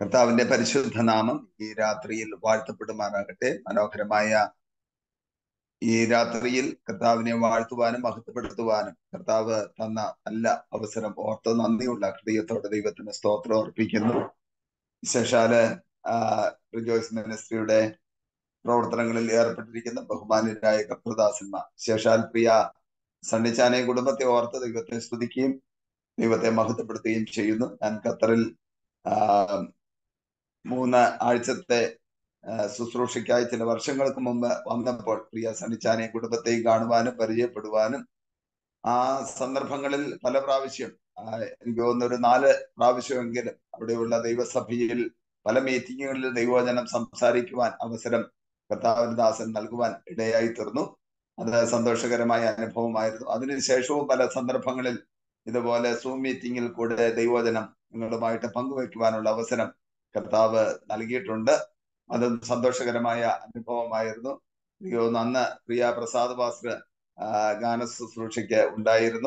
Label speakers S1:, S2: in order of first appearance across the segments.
S1: കർത്താവിന്റെ പരിശുദ്ധ നാമം ഈ രാത്രിയിൽ വാഴ്ത്തപ്പെടുമാറാകട്ടെ മനോഹരമായ ഈ രാത്രിയിൽ കർത്താവിനെ വാഴ്ത്തുവാനും മഹത്വപ്പെടുത്തുവാനും കർത്താവ് തന്ന നല്ല അവസരം ഓർത്ത് നന്ദിയുള്ള ഹൃദയത്തോടെ ദൈവത്തിന് സ്തോത്രം അർപ്പിക്കുന്നു വിശേഷാല് റിജോയ്സ് മിനിസ്ട്രിയുടെ പ്രവർത്തനങ്ങളിൽ ഏർപ്പെട്ടിരിക്കുന്ന ബഹുമാനരായ കർത്തദാസന്മാർ വിശേഷാൽ പ്രിയ സണ്ണിച്ചാനെ കുടുംബത്തെ ഓർത്ത് ദൈവത്തെ സ്തുതിക്കുകയും ദൈവത്തെ മഹത്വപ്പെടുത്തുകയും ചെയ്യുന്നു ഞാൻ ഖത്തറിൽ മൂന്ന് ആഴ്ചത്തെ ശുശ്രൂഷയ്ക്കായി ചില വർഷങ്ങൾക്ക് മുമ്പ് വന്നപ്പോൾ പ്രിയ സണിച്ചാനെ കുടുംബത്തെയും കാണുവാനും പരിചയപ്പെടുവാനും ആ സന്ദർഭങ്ങളിൽ പല പ്രാവശ്യം എനിക്ക് തോന്നുന്ന ഒരു നാല് പ്രാവശ്യമെങ്കിലും അവിടെയുള്ള ദൈവസഭയിൽ പല മീറ്റിങ്ങുകളിൽ ദൈവവചനം സംസാരിക്കുവാൻ അവസരം കർത്താവിന് ദാസൻ നൽകുവാൻ ഇടയായി തീർന്നു അത് സന്തോഷകരമായ അനുഭവമായിരുന്നു അതിനുശേഷവും പല സന്ദർഭങ്ങളിൽ ഇതുപോലെ സൂം മീറ്റിംഗിൽ കൂടെ ദൈവവചനം നിങ്ങളുമായിട്ട് പങ്കുവെക്കുവാനുള്ള അവസരം കർത്താവ് നൽകിയിട്ടുണ്ട് അതും സന്തോഷകരമായ അനുഭവമായിരുന്നു അയ്യോ നന്ന് പ്രിയ പ്രസാദ് ഭാസ്കർ ഗാന ശുശ്രൂഷയ്ക്ക് ഉണ്ടായിരുന്നു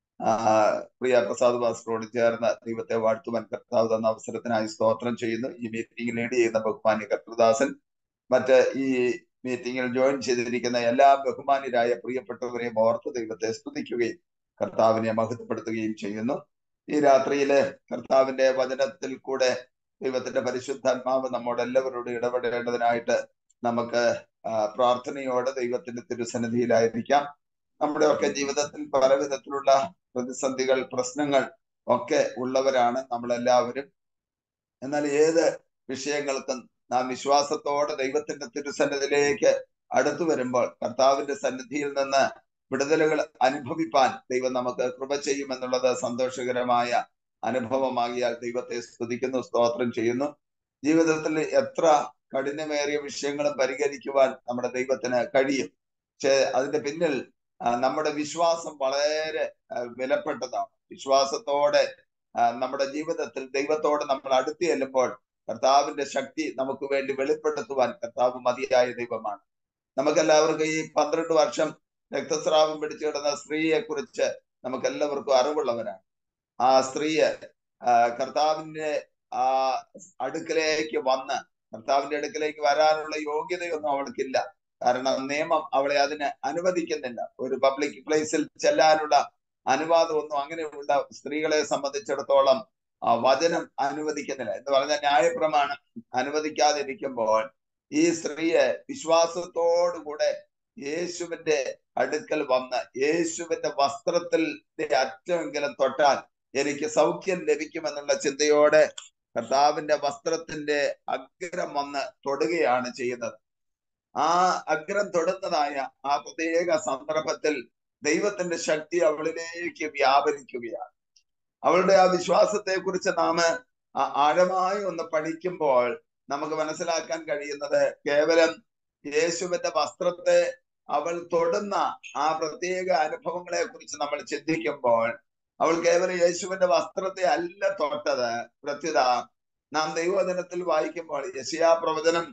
S1: പ്രിയ പ്രസാദ് ഭാസ്കറോട് ചേർന്ന് ദൈവത്തെ വാഴ്ത്തുവാൻ കർത്താവ് തന്ന അവസരത്തിനായി സ്തോത്രം ചെയ്യുന്നു ഈ മീറ്റിംഗ് ലീഡ് ചെയ്യുന്ന ബഹുമാന്യ കർത്തദാസൻ മറ്റ് ഈ മീറ്റിംഗിൽ ജോയിൻ ചെയ്തിരിക്കുന്ന എല്ലാ ബഹുമാന്യരായ പ്രിയപ്പെട്ടവരെയും ഓർത്ത് ദൈവത്തെ സ്തുതിക്കുകയും കർത്താവിനെ മഹത്വപ്പെടുത്തുകയും ചെയ്യുന്നു ഈ രാത്രിയിലെ കർത്താവിന്റെ വചനത്തിൽ കൂടെ ദൈവത്തിന്റെ പരിശുദ്ധാത്മാവ് നമ്മോട് എല്ലാവരോടും ഇടപെടേണ്ടതിനായിട്ട് നമുക്ക് പ്രാർത്ഥനയോടെ ദൈവത്തിന്റെ തിരുസന്നിധിയിലായിരിക്കാം നമ്മുടെ ഒക്കെ ജീവിതത്തിൽ പല വിധത്തിലുള്ള പ്രതിസന്ധികൾ പ്രശ്നങ്ങൾ ഒക്കെ ഉള്ളവരാണ് നമ്മളെല്ലാവരും എന്നാൽ ഏത് വിഷയങ്ങൾക്കും നാം വിശ്വാസത്തോടെ ദൈവത്തിന്റെ തിരുസന്നിധിയിലേക്ക് അടുത്തു വരുമ്പോൾ കർത്താവിന്റെ സന്നിധിയിൽ നിന്ന് വിടുതലുകൾ അനുഭവിപ്പാൻ ദൈവം നമുക്ക് കൃപ ചെയ്യുമെന്നുള്ളത് സന്തോഷകരമായ അനുഭവമാകിയാൽ ദൈവത്തെ സ്തുതിക്കുന്നു സ്തോത്രം ചെയ്യുന്നു ജീവിതത്തിൽ എത്ര കഠിനമേറിയ വിഷയങ്ങളും പരിഹരിക്കുവാൻ നമ്മുടെ ദൈവത്തിന് കഴിയും പക്ഷെ അതിന്റെ പിന്നിൽ നമ്മുടെ വിശ്വാസം വളരെ വിലപ്പെട്ടതാണ് വിശ്വാസത്തോടെ നമ്മുടെ ജീവിതത്തിൽ ദൈവത്തോട് നമ്മൾ അടുത്ത് ചെല്ലുമ്പോൾ കർത്താവിന്റെ ശക്തി നമുക്ക് വേണ്ടി വെളിപ്പെടുത്തുവാൻ കർത്താവ് മതിയായ ദൈവമാണ് നമുക്കെല്ലാവർക്കും ഈ പന്ത്രണ്ട് വർഷം രക്തസ്രാവം പിടിച്ചു കിടന്ന സ്ത്രീയെ കുറിച്ച് നമുക്ക് എല്ലാവർക്കും അറിവുള്ളവരാണ് ആ സ്ത്രീയെ കർത്താവിന്റെ ആ അടുക്കലേക്ക് വന്ന് കർത്താവിന്റെ അടുക്കലേക്ക് വരാനുള്ള യോഗ്യതയൊന്നും അവൾക്കില്ല കാരണം നിയമം അവളെ അതിന് അനുവദിക്കുന്നില്ല ഒരു പബ്ലിക് പ്ലേസിൽ ചെല്ലാനുള്ള അനുവാദമൊന്നും അങ്ങനെയുള്ള സ്ത്രീകളെ സംബന്ധിച്ചിടത്തോളം ആ വചനം അനുവദിക്കുന്നില്ല എന്ന് പറഞ്ഞ ന്യായപ്രമാണം അനുവദിക്കാതിരിക്കുമ്പോൾ ഈ സ്ത്രീയെ വിശ്വാസത്തോടുകൂടെ യേശുവിന്റെ അടുക്കൽ വന്ന് യേശുവിന്റെ വസ്ത്രത്തിന്റെ അറ്റമെങ്കിലും തൊട്ടാൽ എനിക്ക് സൗഖ്യം ലഭിക്കുമെന്നുള്ള ചിന്തയോടെ കർത്താവിന്റെ വസ്ത്രത്തിന്റെ അഗ്രം വന്ന് തൊടുകയാണ് ചെയ്യുന്നത് ആ അഗ്രം തൊടുന്നതായ ആ പ്രത്യേക സന്ദർഭത്തിൽ ദൈവത്തിന്റെ ശക്തി അവളിലേക്ക് വ്യാപരിക്കുകയാണ് അവളുടെ ആ വിശ്വാസത്തെ കുറിച്ച് നാം ആഴമായി ഒന്ന് പഠിക്കുമ്പോൾ നമുക്ക് മനസ്സിലാക്കാൻ കഴിയുന്നത് കേവലം യേശുവിന്റെ വസ്ത്രത്തെ അവൾ തൊടുന്ന ആ പ്രത്യേക അനുഭവങ്ങളെ കുറിച്ച് നമ്മൾ ചിന്തിക്കുമ്പോൾ അവൾ കേവലം യേശുവിന്റെ വസ്ത്രത്തെ അല്ല തൊട്ടത് പ്രത്യുത നാം ദൈവവചനത്തിൽ വായിക്കുമ്പോൾ യശിയാ പ്രവചനം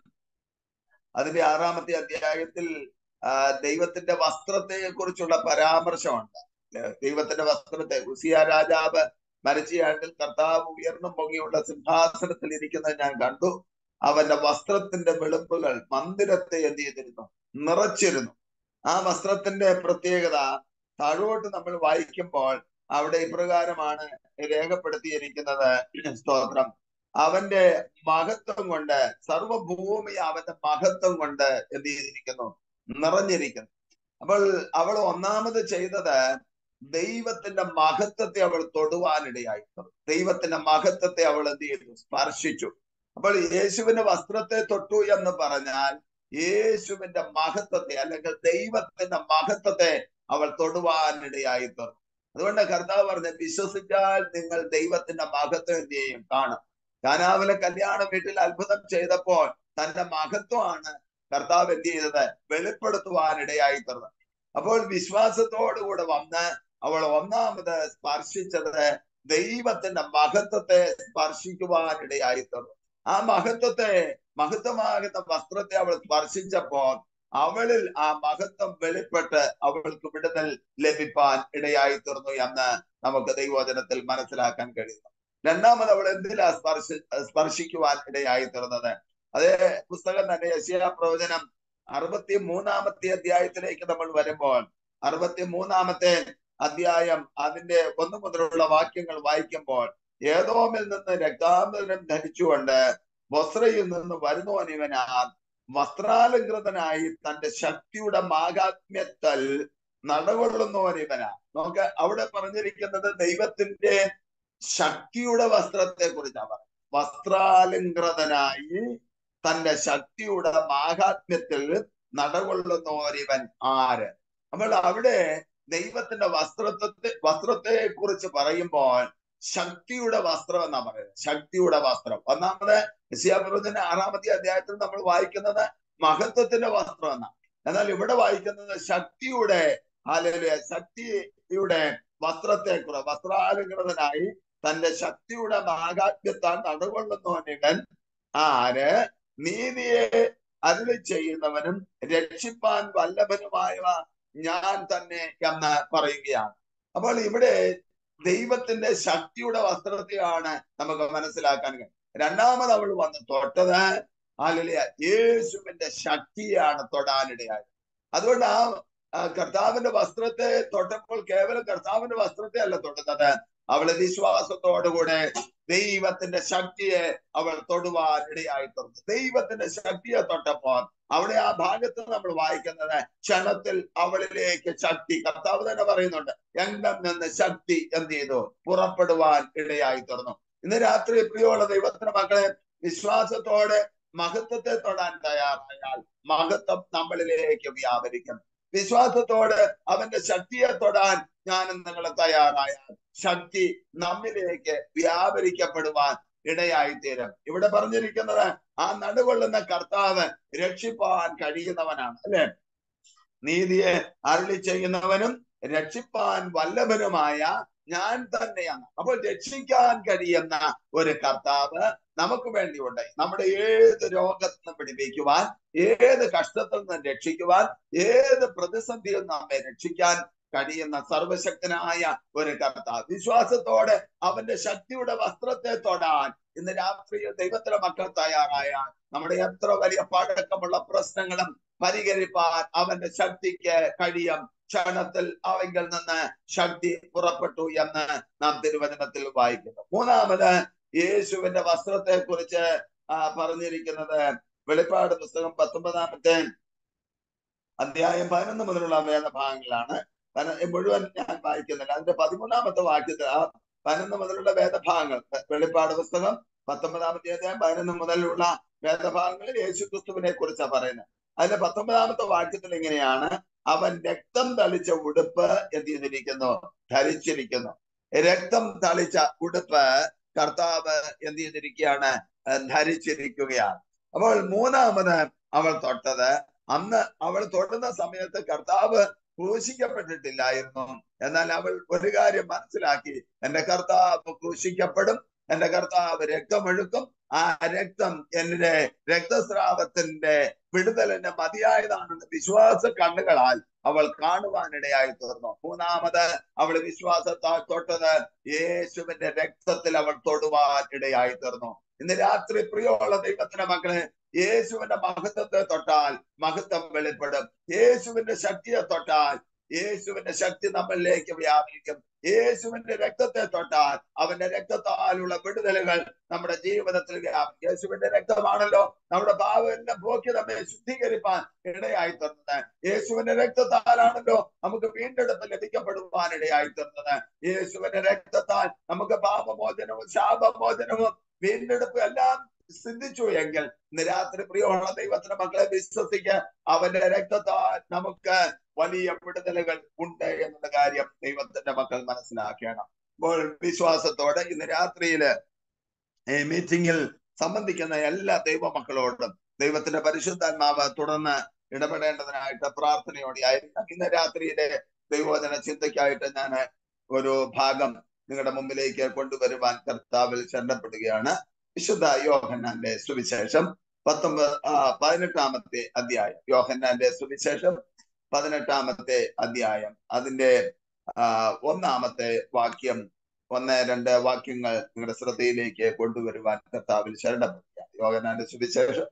S1: അതിന്റെ ആറാമത്തെ അധ്യായത്തിൽ ദൈവത്തിന്റെ വസ്ത്രത്തെ കുറിച്ചുള്ള പരാമർശമുണ്ട് ദൈവത്തിന്റെ വസ്ത്രത്തെ ഉസിയ രാജാവ് മരിച്ചയാണ്ടിൽ കർത്താവ് ഉയർന്നും പൊങ്ങിയുള്ള സിംഹാസനത്തിൽ ഇരിക്കുന്നത് ഞാൻ കണ്ടു അവന്റെ വസ്ത്രത്തിന്റെ വെളുപ്പുകൾ മന്ദിരത്തെ എന്ത് ചെയ്തിരുന്നു നിറച്ചിരുന്നു ആ വസ്ത്രത്തിന്റെ പ്രത്യേകത താഴോട്ട് നമ്മൾ വായിക്കുമ്പോൾ അവിടെ ഇപ്രകാരമാണ് രേഖപ്പെടുത്തിയിരിക്കുന്നത് സ്തോത്രം അവന്റെ മഹത്വം കൊണ്ട് സർവഭൂമി അവന്റെ മഹത്വം കൊണ്ട് എന്ത് ചെയ്തിരിക്കുന്നു നിറഞ്ഞിരിക്കുന്നു അപ്പോൾ അവൾ ഒന്നാമത് ചെയ്തത് ദൈവത്തിന്റെ മഹത്വത്തെ അവൾ തൊടുവാനിടയായി ദൈവത്തിന്റെ മഹത്വത്തെ അവൾ എന്ത് ചെയ്തു സ്പർശിച്ചു അപ്പോൾ യേശുവിന്റെ വസ്ത്രത്തെ തൊട്ടു എന്ന് പറഞ്ഞാൽ യേശുവിന്റെ മഹത്വത്തെ അല്ലെങ്കിൽ ദൈവത്തിന്റെ മഹത്വത്തെ അവൾ തൊടുവാനിടയായി തീർന്നു അതുകൊണ്ട് കർത്താവ് പറഞ്ഞ വിശ്വസിച്ചാൽ നിങ്ങൾ ദൈവത്തിന്റെ മഹത്വം എന്ത് ചെയ്യും കാണും കാനാവിലെ കല്യാണ വീട്ടിൽ അത്ഭുതം ചെയ്തപ്പോൾ തന്റെ മഹത്വമാണ് കർത്താവ് എന്ത് ചെയ്തത് വെളിപ്പെടുത്തുവാനിടയായി തീർന്നത് അപ്പോൾ വിശ്വാസത്തോടുകൂടെ വന്ന് അവൾ ഒന്നാമത് സ്പർശിച്ചത് ദൈവത്തിന്റെ മഹത്വത്തെ സ്പർശിക്കുവാനിടയായി തീർന്നു ആ മഹത്വത്തെ മഹത്വമാകുന്ന വസ്ത്രത്തെ അവൾ സ്പർശിച്ചപ്പോൾ അവളിൽ ആ മഹത്വം വെളിപ്പെട്ട് അവൾക്ക് വിടുതൽ ലഭിപ്പാൻ ഇടയായി തീർന്നു എന്ന് നമുക്ക് ദൈവവചനത്തിൽ മനസ്സിലാക്കാൻ കഴിയുന്നു രണ്ടാമത് അവൾ എന്തിലാ സ്പർശ സ്പർശിക്കുവാൻ ഇടയായി തീർന്നത് അതേ പുസ്തകം തന്നെ യശയാ പ്രവചനം അറുപത്തി മൂന്നാമത്തെ അധ്യായത്തിലേക്ക് നമ്മൾ വരുമ്പോൾ അറുപത്തി മൂന്നാമത്തെ അധ്യായം അതിന്റെ ഒന്നു മുതലുള്ള വാക്യങ്ങൾ വായിക്കുമ്പോൾ ഏതോമിൽ നിന്ന് രക്താംബരം ധരിച്ചുകൊണ്ട് ബൊസ്രയിൽ നിന്ന് വരുന്നവൻ ഇവനാ വസ്ത്രാലങ്കൃതനായി തന്റെ ശക്തിയുടെ മാഹാത്മ്യത്തൽ നടകൊള്ളുന്നവൻ ഇവനാ നോക്ക് അവിടെ പറഞ്ഞിരിക്കുന്നത് ദൈവത്തിന്റെ ശക്തിയുടെ വസ്ത്രത്തെ കുറിച്ചാണ് പറയുന്നത് വസ്ത്രാലങ്കൃതനായി തന്റെ ശക്തിയുടെ മാഹാത്മ്യത്തിൽ നടകൊള്ളുന്നവരിവൻ ആര് അപ്പോൾ അവിടെ ദൈവത്തിന്റെ വസ്ത്രത്തെ വസ്ത്രത്തെ കുറിച്ച് പറയുമ്പോൾ ശക്തിയുടെ വസ്ത്രം എന്നാ പറയുന്നത് ശക്തിയുടെ വസ്ത്രം ഒന്നാമത് യശയാപ്രവചന ആറാമത്തെ അധ്യായത്തിൽ നമ്മൾ വായിക്കുന്നത് മഹത്വത്തിന്റെ വസ്ത്രം എന്നാണ് എന്നാൽ ഇവിടെ വായിക്കുന്നത് ശക്തിയുടെ അല്ലെങ്കിൽ ശക്തിയുടെ വസ്ത്രത്തെ കുറിച്ച് വസ്ത്രാലങ്കൃതനായി തന്റെ ശക്തിയുടെ മാഹാത്മ്യത്താൽ നടകൊള്ളുന്നവനിവൻ ആര് നീതിയെ അരുളി ചെയ്യുന്നവനും രക്ഷിപ്പാൻ വല്ലഭനുമായ ഞാൻ തന്നെ എന്ന് പറയുകയാണ് അപ്പോൾ ഇവിടെ ദൈവത്തിന്റെ ശക്തിയുടെ വസ്ത്രത്തെയാണ് നമുക്ക് മനസ്സിലാക്കാൻ കഴിയും രണ്ടാമത് അവൾ വന്ന് തൊട്ടത് ആലിയ യേശുവിന്റെ ശക്തിയാണ് തൊടാനിടയായത് അതുകൊണ്ട് ആ കർത്താവിന്റെ വസ്ത്രത്തെ തൊട്ടപ്പോൾ കേവലം കർത്താവിന്റെ വസ്ത്രത്തെ അല്ല തൊട്ടുന്നത് അവള് വിശ്വാസത്തോടുകൂടെ ദൈവത്തിന്റെ ശക്തിയെ അവൾ തൊടുവാൻ ഇടയായി തുറന്നു ദൈവത്തിന്റെ ശക്തിയെ തൊട്ടപ്പോൾ അവിടെ ആ ഭാഗത്ത് നമ്മൾ വായിക്കുന്നത് ക്ഷണത്തിൽ അവളിലേക്ക് ശക്തി കർത്താവ് തന്നെ പറയുന്നുണ്ട് എങ്കം നിന്ന് ശക്തി എന്ത് ചെയ്തു പുറപ്പെടുവാൻ ഇടയായി തുറന്നു ഇന്ന് രാത്രി പ്രിയമുള്ള ദൈവത്തിന്റെ മക്കളെ വിശ്വാസത്തോടെ മഹത്വത്തെ തൊടാൻ തയ്യാറായാൽ മഹത്വം നമ്മളിലേക്ക് വ്യാപരിക്കും വിശ്വാസത്തോട് അവന്റെ ശക്തിയെ തൊടാൻ ഞാനും നിങ്ങൾ തയ്യാറായാൽ ശക്തി നമ്മിലേക്ക് വ്യാപരിക്കപ്പെടുവാൻ ഇടയായി തീരും ഇവിടെ പറഞ്ഞിരിക്കുന്നത് ആ നടുകൊള്ളുന്ന കർത്താവ് രക്ഷിപ്പാൻ കഴിയുന്നവനാണ് അല്ലെ നീതിയെ അരുളി ചെയ്യുന്നവനും രക്ഷിപ്പാൻ വല്ലഭനുമായ ഞാൻ തന്നെയാണ് അപ്പോൾ രക്ഷിക്കാൻ കഴിയുന്ന ഒരു കർത്താവ് നമുക്ക് വേണ്ടിയുണ്ട് നമ്മുടെ ഏത് രോഗത്തിനും പിടിപ്പിക്കുവാൻ ഏത് കഷ്ടത്തിൽ നിന്നും രക്ഷിക്കുവാൻ ഏത് പ്രതിസന്ധിയിൽ നമ്മെ രക്ഷിക്കാൻ കഴിയുന്ന സർവശക്തനായ ഒരു കർത്താവ് വിശ്വാസത്തോടെ അവന്റെ ശക്തിയുടെ വസ്ത്രത്തെ തൊടാൻ ഇന്ന് രാത്രിയിൽ ദൈവത്തിലെ മക്കൾ തയ്യാറായ നമ്മുടെ എത്ര വലിയ പഴക്കമുള്ള പ്രശ്നങ്ങളും പരിഹരിപ്പാൻ അവന്റെ ശക്തിക്ക് കഴിയും ക്ഷണത്തിൽ അവങ്കിൽ നിന്ന് ശക്തി പുറപ്പെട്ടു എന്ന് നാം തിരുവചനത്തിൽ വായിക്കുന്നു മൂന്നാമത് യേശുവിന്റെ വസ്ത്രത്തെ കുറിച്ച് പറഞ്ഞിരിക്കുന്നത് വെളിപ്പാട് പുസ്തകം പത്തൊമ്പതാമത്തെ അധ്യായം പതിനൊന്ന് മുതലുള്ള വേദഭാഗങ്ങളാണ് മുഴുവൻ ഞാൻ വായിക്കുന്നില്ല അതിന്റെ പതിമൂന്നാമത്തെ വാക്യത്തിൽ ആ പതിനൊന്ന് മുതലുള്ള വേദഭാഗങ്ങൾ വെളിപ്പാട് പുസ്തകം പത്തൊമ്പതാമത്തെ അധ്യായം പതിനൊന്ന് മുതലുള്ള വേദഭാഗങ്ങളിൽ യേശു ക്രിസ്തുവിനെ കുറിച്ചാണ് പറയുന്നത് അതിന്റെ പത്തൊമ്പതാമത്തെ വാക്യത്തിൽ ഇങ്ങനെയാണ് അവൻ രക്തം തളിച്ച ഉടുപ്പ് എന്ത് ചെയ്തിരിക്കുന്നു ധരിച്ചിരിക്കുന്നു രക്തം തളിച്ച ഉടുപ്പ് കർത്താവ് എന്ത് ചെയ്തിരിക്കുകയാണ് ധരിച്ചിരിക്കുകയാണ് അപ്പോൾ മൂന്നാമത് അവൾ തൊട്ടത് അന്ന് അവൾ തൊടുന്ന സമയത്ത് കർത്താവ് ക്രൂശിക്കപ്പെട്ടിട്ടില്ലായിരുന്നു എന്നാൽ അവൾ ഒരു കാര്യം മനസ്സിലാക്കി എന്റെ കർത്താവ് ക്രൂശിക്കപ്പെടും എന്റെ കർത്താവ് രക്തമൊഴുക്കും ആ രക്തം എന്റെ രക്തസ്രാവത്തിന്റെ വിടുതലിന്റെ മതിയായതാണെന്ന് വിശ്വാസ കണ്ണുകളാൽ അവൾ കാണുവാനിടയായി തീർന്നു മൂന്നാമത് അവൾ വിശ്വാസത്താൽ തൊട്ടത് യേശുവിന്റെ രക്തത്തിൽ അവൾ തൊടുവാൻ ഇടയായി തീർന്നു ഇന്ന് രാത്രി പ്രിയമുള്ള ദൈവത്തിന്റെ മക്കളെ യേശുവിന്റെ മഹത്വത്തെ തൊട്ടാൽ മഹത്വം വെളിപ്പെടും യേശുവിന്റെ ശക്തിയെ തൊട്ടാൽ യേശുവിന്റെ ശക്തി നമ്മളിലേക്ക് വ്യാപിക്കും യേശുവിന്റെ രക്തത്തെ തൊട്ടാൽ അവന്റെ രക്തത്താലുള്ള വിടുതലുകൾ നമ്മുടെ ജീവിതത്തിൽ വ്യാപിക്കും യേശുവിന്റെ രക്തമാണല്ലോ നമ്മുടെ പാവെല്ലാം പോക്കി നമ്മെ ശുദ്ധീകരിപ്പാൻ ഇടയായി തന്നത് യേശുവിന്റെ രക്തത്താലാണല്ലോ നമുക്ക് വീണ്ടെടുപ്പ് ലഭിക്കപ്പെടുവാൻ ഇടയായി തന്നത് യേശുവിന്റെ രക്തത്താൽ നമുക്ക് പാപമോചനവും ശാപമോചനവും വീണ്ടെടുപ്പ് എല്ലാം സിദ്ധിച്ചു എങ്കിൽ ഇന്ന് രാത്രി പ്രിയമുള്ള ദൈവത്തിന്റെ മക്കളെ വിശ്വസിക്ക് അവന്റെ രക്തത്താൽ നമുക്ക് വലിയ വിടുതലുകൾ ഉണ്ട് എന്നുള്ള കാര്യം ദൈവത്തിന്റെ മക്കൾ മനസ്സിലാക്കണം അപ്പോൾ വിശ്വാസത്തോടെ ഇന്ന് രാത്രിയില് ഈ മീറ്റിംഗിൽ സംബന്ധിക്കുന്ന എല്ലാ ദൈവ മക്കളോടും ദൈവത്തിന്റെ പരിശുദ്ധാത്മാവ് തുടർന്ന് ഇടപെടേണ്ടതിനായിട്ട് പ്രാർത്ഥനയോടെ ആയിരിക്കും ഇന്ന് രാത്രിയിലെ ദൈവവചന ചിന്തയ്ക്കായിട്ട് ഞാൻ ഒരു ഭാഗം നിങ്ങളുടെ മുമ്പിലേക്ക് കൊണ്ടുവരുവാൻ കർത്താവിൽ ശരണപ്പെടുകയാണ് വിശുദ്ധ യോഹന്നാന്റെ സുവിശേഷം പത്തൊമ്പത് പതിനെട്ടാമത്തെ അധ്യായം യോഹന്നാന്റെ സുവിശേഷം പതിനെട്ടാമത്തെ അധ്യായം അതിന്റെ ഒന്നാമത്തെ വാക്യം ഒന്ന് രണ്ട് വാക്യങ്ങൾ നിങ്ങളുടെ ശ്രദ്ധയിലേക്ക് കൊണ്ടുവരുവാൻ കർത്താവിൽ ശരണപ്പെടുക യോഗനാന്റെ സുവിശേഷം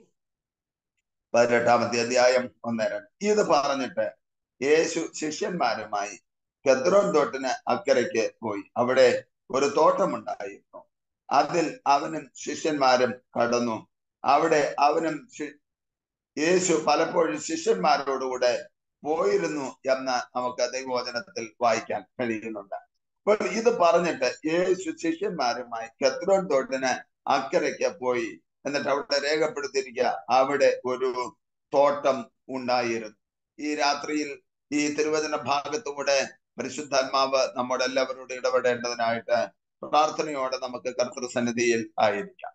S1: പതിനെട്ടാമത്തെ അധ്യായം ഒന്ന് രണ്ട് ഇത് പറഞ്ഞിട്ട് യേശു ശിഷ്യന്മാരുമായി കെദ്രോൻ തോട്ടിന് അക്കരയ്ക്ക് പോയി അവിടെ ഒരു തോട്ടമുണ്ടായിരുന്നു അതിൽ അവനും ശിഷ്യന്മാരും കടന്നു അവിടെ അവനും യേശു പലപ്പോഴും ശിഷ്യന്മാരോടുകൂടെ പോയിരുന്നു എന്ന് നമുക്ക് ദൈവവചനത്തിൽ വായിക്കാൻ കഴിയുന്നുണ്ട് അപ്പോൾ ഇത് പറഞ്ഞിട്ട് യേശു ശിഷ്യന്മാരുമായി കെത്രോൻ തോട്ടിന് അക്കരയ്ക്ക് പോയി എന്നിട്ട് അവിടെ രേഖപ്പെടുത്തിയിരിക്കുക അവിടെ ഒരു തോട്ടം ഉണ്ടായിരുന്നു ഈ രാത്രിയിൽ ഈ തിരുവചന ഭാഗത്തുകൂടെ പരിശുദ്ധാത്മാവ് നമ്മുടെ എല്ലാവരോടും ഇടപെടേണ്ടതിനായിട്ട് പ്രാർത്ഥനയോടെ നമുക്ക് കർത്തൃസന്നിധിയിൽ ആയിരിക്കാം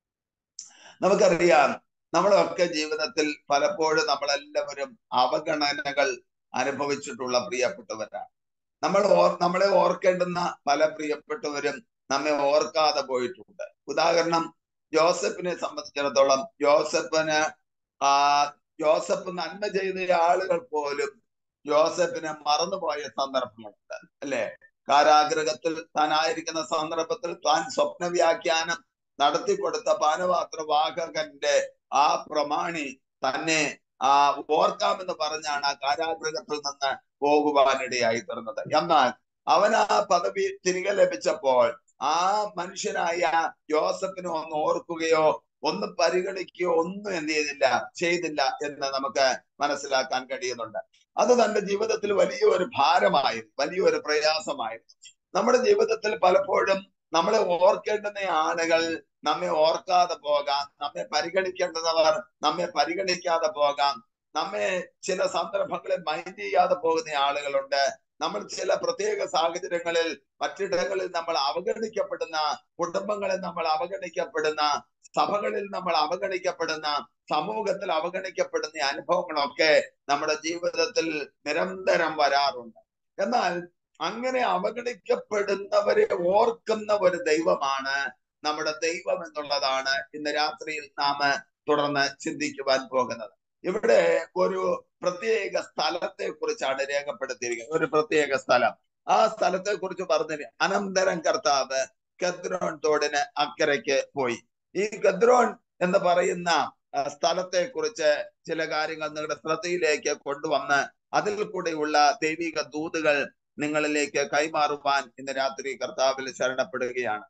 S1: നമുക്കറിയാം നമ്മളൊക്കെ ജീവിതത്തിൽ പലപ്പോഴും നമ്മളെല്ലാവരും അവഗണനകൾ അനുഭവിച്ചിട്ടുള്ള പ്രിയപ്പെട്ടവരാണ് നമ്മൾ ഓർ നമ്മളെ ഓർക്കേണ്ടുന്ന പല പ്രിയപ്പെട്ടവരും നമ്മെ ഓർക്കാതെ പോയിട്ടുണ്ട് ഉദാഹരണം ജോസഫിനെ സംബന്ധിച്ചിടത്തോളം ജോസഫിന് ആ ജോസഫ് നന്മ ചെയ്ത ആളുകൾ പോലും ജോസഫിനെ മറന്നുപോയ സന്ദർഭങ്ങളുണ്ട് അല്ലെ കാരാഗ്രഹത്തിൽ താനായിരിക്കുന്ന സന്ദർഭത്തിൽ താൻ സ്വപ്ന വ്യാഖ്യാനം നടത്തിക്കൊടുത്ത പാനപാത്ര വാഹകന്റെ ആ പ്രമാണി തന്നെ ആ ഓർക്കാമെന്ന് പറഞ്ഞാണ് ആ കാരാഗ്രഹത്തിൽ നിന്ന് പോകുവാനിടയായി തീർന്നത് എന്നാൽ അവൻ ആ പദവി തിരികെ ലഭിച്ചപ്പോൾ ആ മനുഷ്യനായ ജോസഫിനെ ഒന്ന് ഓർക്കുകയോ ഒന്ന് പരിഗണിക്കുകയോ ഒന്നും എന്ത് ചെയ്തില്ല ചെയ്തില്ല എന്ന് നമുക്ക് മനസ്സിലാക്കാൻ കഴിയുന്നുണ്ട് അത് തന്റെ ജീവിതത്തിൽ വലിയൊരു ഭാരമായിരുന്നു വലിയൊരു പ്രയാസമായിരുന്നു നമ്മുടെ ജീവിതത്തിൽ പലപ്പോഴും നമ്മളെ ഓർക്കേണ്ടുന്ന ആളുകൾ നമ്മെ ഓർക്കാതെ പോകാം നമ്മെ പരിഗണിക്കേണ്ടുന്നവർ നമ്മെ പരിഗണിക്കാതെ പോകാം നമ്മെ ചില സന്ദർഭങ്ങളിൽ മൈൻഡ് ചെയ്യാതെ പോകുന്ന ആളുകളുണ്ട് നമ്മൾ ചില പ്രത്യേക സാഹചര്യങ്ങളിൽ മറ്റിടങ്ങളിൽ നമ്മൾ അവഗണിക്കപ്പെടുന്ന കുടുംബങ്ങളിൽ നമ്മൾ അവഗണിക്കപ്പെടുന്ന സഭകളിൽ നമ്മൾ അവഗണിക്കപ്പെടുന്ന സമൂഹത്തിൽ അവഗണിക്കപ്പെടുന്ന അനുഭവങ്ങളൊക്കെ നമ്മുടെ ജീവിതത്തിൽ നിരന്തരം വരാറുണ്ട് എന്നാൽ അങ്ങനെ അവഗണിക്കപ്പെടുന്നവരെ ഓർക്കുന്ന ഒരു ദൈവമാണ് നമ്മുടെ ദൈവം എന്നുള്ളതാണ് ഇന്ന് രാത്രിയിൽ നാം തുടർന്ന് ചിന്തിക്കുവാൻ പോകുന്നത് ഇവിടെ ഒരു പ്രത്യേക സ്ഥലത്തെ കുറിച്ചാണ് രേഖപ്പെടുത്തിയിരിക്കുന്നത് ഒരു പ്രത്യേക സ്ഥലം ആ സ്ഥലത്തെ കുറിച്ച് പറഞ്ഞു അനന്തരം കർത്താവ് കദ്രോൺ തോടിന് അക്കരയ്ക്ക് പോയി ഈ ഗദ്രോൺ എന്ന് പറയുന്ന സ്ഥലത്തെ കുറിച്ച് ചില കാര്യങ്ങൾ നിങ്ങളുടെ ശ്രദ്ധയിലേക്ക് കൊണ്ടുവന്ന് അതിൽ കൂടെയുള്ള ദൈവിക ദൂതുകൾ നിങ്ങളിലേക്ക് കൈമാറുവാൻ ഇന്ന് രാത്രി കർത്താവിൽ ശരണപ്പെടുകയാണ്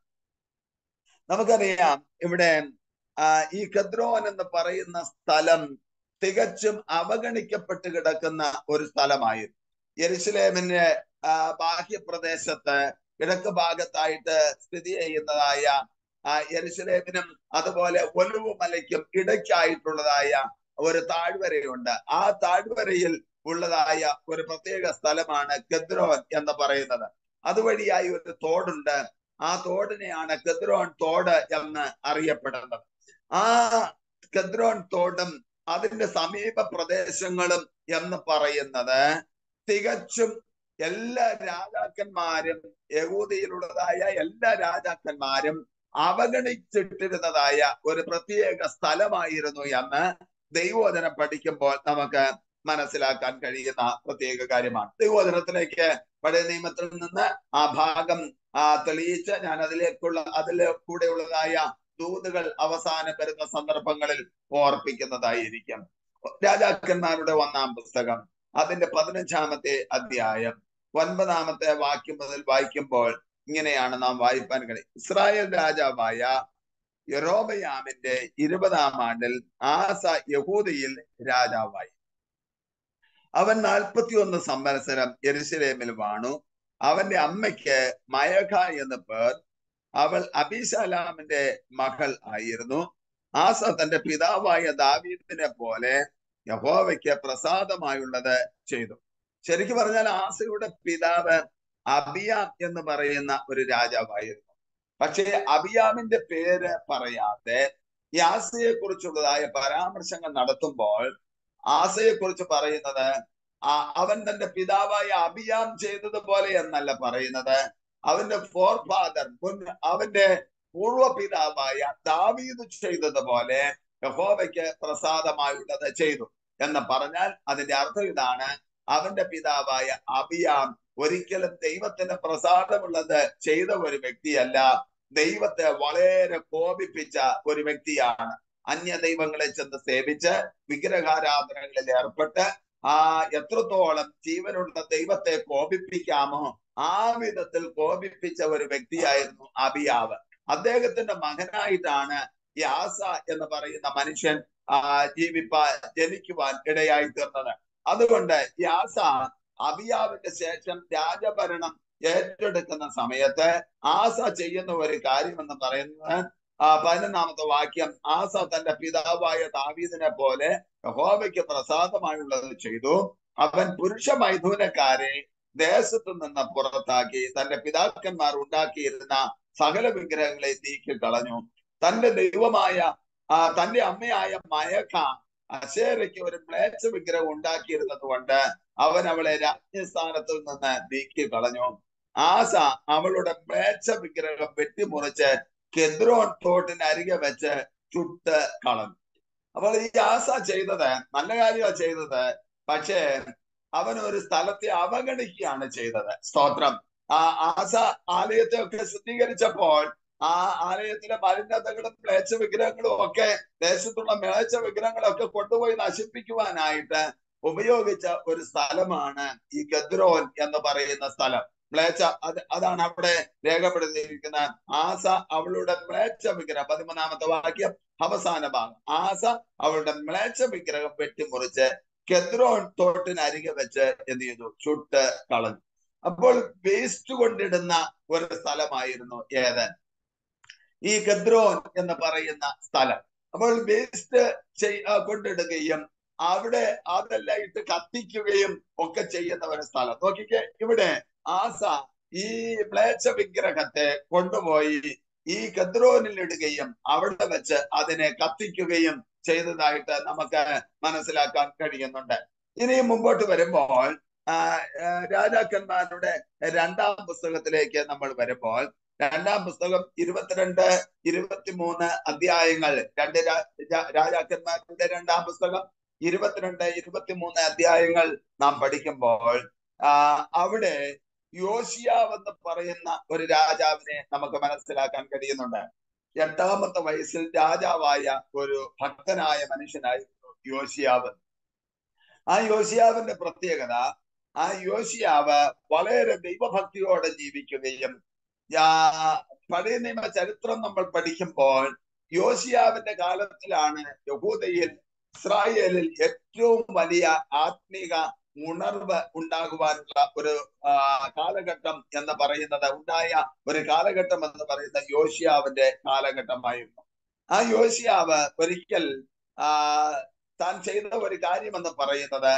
S1: നമുക്കറിയാം ഇവിടെ ഈ ഖദ്രോൻ എന്ന് പറയുന്ന സ്ഥലം തികച്ചും അവഗണിക്കപ്പെട്ട് കിടക്കുന്ന ഒരു സ്ഥലമായിരുന്നു യെരുസലേമിന്റെ ബാഹ്യപ്രദേശത്ത് കിഴക്ക് ഭാഗത്തായിട്ട് സ്ഥിതി ചെയ്യുന്നതായ യെരുസലേമിനും അതുപോലെ ഒലുവു മലയ്ക്കും ഇടയ്ക്കായിട്ടുള്ളതായ ഒരു താഴ്വരയുണ്ട് ആ താഴ്വരയിൽ ഉള്ളതായ ഒരു പ്രത്യേക സ്ഥലമാണ് കെദ്രോൻ എന്ന് പറയുന്നത് അതുവഴിയായി ഒരു തോടുണ്ട് ആ തോടിനെയാണ് കെദ്രോൻ തോട് എന്ന് അറിയപ്പെടുന്നത് ആ കെദ്രോൻ തോടും അതിന്റെ സമീപ പ്രദേശങ്ങളും എന്ന് പറയുന്നത് തികച്ചും എല്ലാ രാജാക്കന്മാരും യഹൂദിയിലുള്ളതായ എല്ലാ രാജാക്കന്മാരും അവഗണിച്ചിട്ടിരുന്നതായ ഒരു പ്രത്യേക സ്ഥലമായിരുന്നു എന്ന് ദൈവോധനം പഠിക്കുമ്പോൾ നമുക്ക് മനസ്സിലാക്കാൻ കഴിയുന്ന പ്രത്യേക കാര്യമാണ് ദൈവോധനത്തിലേക്ക് പഴയ നിയമത്തിൽ നിന്ന് ആ ഭാഗം ആ തെളിയിച്ച് ഞാൻ അതിലേക്കുള്ള അതിൽ കൂടെയുള്ളതായ ദൂതുകൾ അവസാനം വരുന്ന സന്ദർഭങ്ങളിൽ ഓർപ്പിക്കുന്നതായിരിക്കും രാജാക്കന്മാരുടെ ഒന്നാം പുസ്തകം അതിന്റെ പതിനഞ്ചാമത്തെ അധ്യായം ഒൻപതാമത്തെ വാക്യം മുതൽ വായിക്കുമ്പോൾ ഇങ്ങനെയാണ് നാം വായിപ്പാൻ കഴിയും ഇസ്രായേൽ രാജാവായ യറോബയാമിന്റെ ഇരുപതാം ആണ്ടിൽ ആസ യഹൂദയിൽ രാജാവായി അവൻ നാൽപ്പത്തിയൊന്ന് സംവത്സരം യെരുസലേമിൽ വാണു അവന്റെ അമ്മയ്ക്ക് മയഖ എന്ന് പേർ അവൾ അബിസലാമിന്റെ മകൾ ആയിരുന്നു ആസ തന്റെ പിതാവായ ദാവീദിനെ പോലെ യഹോവയ്ക്ക് പ്രസാദമായുള്ളത് ചെയ്തു ശരിക്കും പറഞ്ഞാൽ ആസയുടെ പിതാവ് അബിയാം എന്ന് പറയുന്ന ഒരു രാജാവായിരുന്നു പക്ഷേ അബിയാമിന്റെ പേര് പറയാതെ ഈ ആസയെ കുറിച്ചുള്ളതായ പരാമർശങ്ങൾ നടത്തുമ്പോൾ ആസയെ കുറിച്ച് പറയുന്നത് അവൻ തന്റെ പിതാവായ അബിയാം ചെയ്തതുപോലെ എന്നല്ല പറയുന്നത് അവന്റെ ഫോർ ഫാദർ മുൻ അവന്റെ പൂർവ്വ പിതാവായ ദാവീദ് ചെയ്തതുപോലെ യഹോവയ്ക്ക് പ്രസാദമായുള്ളത് ചെയ്തു എന്ന് പറഞ്ഞാൽ അതിന്റെ അർത്ഥം ഇതാണ് അവന്റെ പിതാവായ അബിയാം ഒരിക്കലും ദൈവത്തിന് പ്രസാദമുള്ളത് ചെയ്ത ഒരു വ്യക്തിയല്ല ദൈവത്തെ വളരെ കോപിപ്പിച്ച ഒരു വ്യക്തിയാണ് അന്യ ദൈവങ്ങളെ ചെന്ന് സേവിച്ച് വിഗ്രഹാരാധനകളിൽ ഏർപ്പെട്ട് ആ എത്രത്തോളം ജീവനുള്ള ദൈവത്തെ കോപിപ്പിക്കാമോ ആ വിധത്തിൽ കോപിപ്പിച്ച ഒരു വ്യക്തിയായിരുന്നു അബിയാവ് അദ്ദേഹത്തിന്റെ മകനായിട്ടാണ് ഈ ആസ എന്ന് പറയുന്ന മനുഷ്യൻ ആ ജീവിപ്പാൻ ജനിക്കുവാൻ ഇടയായി തീർന്നത് അതുകൊണ്ട് ഈ ആസ അബിയാവിന്റെ ശേഷം രാജഭരണം ഏറ്റെടുക്കുന്ന സമയത്ത് ആസ ചെയ്യുന്ന ഒരു കാര്യം എന്ന് പറയുന്നത് ആ പതിനൊന്നാമത്തെ വാക്യം ആസ തന്റെ പിതാവായ ദാവീദിനെ പോലെ യഹോവയ്ക്ക് പ്രസാദമായുള്ളത് ചെയ്തു അവൻ പുരുഷ മൈഥുനക്കാരെ ദേശത്തു നിന്ന് പുറത്താക്കി തന്റെ പിതാക്കന്മാർ ഉണ്ടാക്കിയിരുന്ന സകല വിഗ്രഹങ്ങളെ നീക്കി കളഞ്ഞു തന്റെ ദൈവമായ ആ തന്റെ അമ്മയായ മയക്ക അശേരയ്ക്ക് ഒരു മ്ലേച്ഛ വിഗ്രഹം ഉണ്ടാക്കിയിരുന്നത് കൊണ്ട് അവൻ അവളെ രാജ്യസ്ഥാനത്തിൽ നിന്ന് നീക്കി കളഞ്ഞു ആസ അവളുടെ മ്ലേച്ഛ വിഗ്രഹം വെട്ടിമുറിച്ച് കെദ്രോൺ തോട്ടിന് അരികെ വെച്ച് ചുട്ട് കളഞ്ഞു അപ്പോൾ ഈ ആസ ചെയ്തത് നല്ല കാര്യമാണ് ചെയ്തത് പക്ഷേ അവൻ ഒരു സ്ഥലത്തെ അവഗണിക്കുകയാണ് ചെയ്തത് സ്തോത്രം ആ ആസ ആലയത്തെ ഒക്കെ ശുദ്ധീകരിച്ചപ്പോൾ ആ ആലയത്തിലെ മലിനതകളും മ്ലേച്ഛ വിഗ്രഹങ്ങളും ഒക്കെ ദേശത്തുള്ള മ്ലേച്ഛ വിഗ്രഹങ്ങളൊക്കെ കൊണ്ടുപോയി നശിപ്പിക്കുവാനായിട്ട് ഉപയോഗിച്ച ഒരു സ്ഥലമാണ് ഈ ഗദ്രോൻ എന്ന് പറയുന്ന സ്ഥലം മ്ലേച്ഛ അത് അതാണ് അവിടെ രേഖപ്പെടുത്തിയിരിക്കുന്ന ആസ അവളുടെ മ്ലേച്ഛ വിഗ്രഹം പതിമൂന്നാമത്തെ വാക്യം അവസാന ഭാഗം ആസ അവളുടെ മ്ലേച്ഛ വിഗ്രഹം വെട്ടിമുറിച്ച് കെദ്രോൺ തോട്ടിനരികെ വെച്ച് എന്ത് ചെയ്തു ചുട്ട് കളഞ്ഞു അപ്പോൾ വേസ്റ്റ് കൊണ്ടിടുന്ന ഒരു സ്ഥലമായിരുന്നു ഏതൻ ഈ ഗദ്രോൻ എന്ന് പറയുന്ന സ്ഥലം അപ്പോൾ വേസ്റ്റ് കൊണ്ടിടുകയും അവിടെ അതെല്ലാം ഇട്ട് കത്തിക്കുകയും ഒക്കെ ചെയ്യുന്ന ഒരു സ്ഥലം നോക്കിക്കേ ഇവിടെ ആസ ഈ മ്ലേച്ഛ വിഗ്രഹത്തെ കൊണ്ടുപോയി ഈ ഗദ്രോനിൽ ഇടുകയും അവിടെ വെച്ച് അതിനെ കത്തിക്കുകയും ചെയ്തതായിട്ട് നമുക്ക് മനസ്സിലാക്കാൻ കഴിയുന്നുണ്ട് ഇനി മുമ്പോട്ട് വരുമ്പോൾ രാജാക്കന്മാരുടെ രണ്ടാം പുസ്തകത്തിലേക്ക് നമ്മൾ വരുമ്പോൾ രണ്ടാം പുസ്തകം ഇരുപത്തിരണ്ട് ഇരുപത്തിമൂന്ന് അധ്യായങ്ങൾ രണ്ട് രാജാക്കന്മാരുടെ രണ്ടാം പുസ്തകം ഇരുപത്തിരണ്ട് ഇരുപത്തിമൂന്ന് അധ്യായങ്ങൾ നാം പഠിക്കുമ്പോൾ അവിടെ യോശിയാവ് എന്ന് പറയുന്ന ഒരു രാജാവിനെ നമുക്ക് മനസ്സിലാക്കാൻ കഴിയുന്നുണ്ട് എട്ടാമത്തെ വയസ്സിൽ രാജാവായ ഒരു ഭക്തനായ മനുഷ്യനായിരുന്നു യോശിയാവ് ആ യോശിയാവിന്റെ പ്രത്യേകത ആ യോശിയാവ് വളരെ ദൈവഭക്തിയോടെ ജീവിക്കുകയും പഴയ നിയമ ചരിത്രം നമ്മൾ പഠിക്കുമ്പോൾ യോശിയാവിന്റെ കാലത്തിലാണ് യഹൂദയിൽ ഇസ്രായേലിൽ ഏറ്റവും വലിയ ആത്മീക ഉണർവ് ഉണ്ടാകുവാനുള്ള ഒരു കാലഘട്ടം എന്ന് പറയുന്നത് ഉണ്ടായ ഒരു കാലഘട്ടം എന്ന് പറയുന്ന യോശിയാവിന്റെ കാലഘട്ടമായിരുന്നു ആ യോശിയാവ് ഒരിക്കൽ ആ താൻ ചെയ്ത ഒരു കാര്യം എന്ന് പറയുന്നത്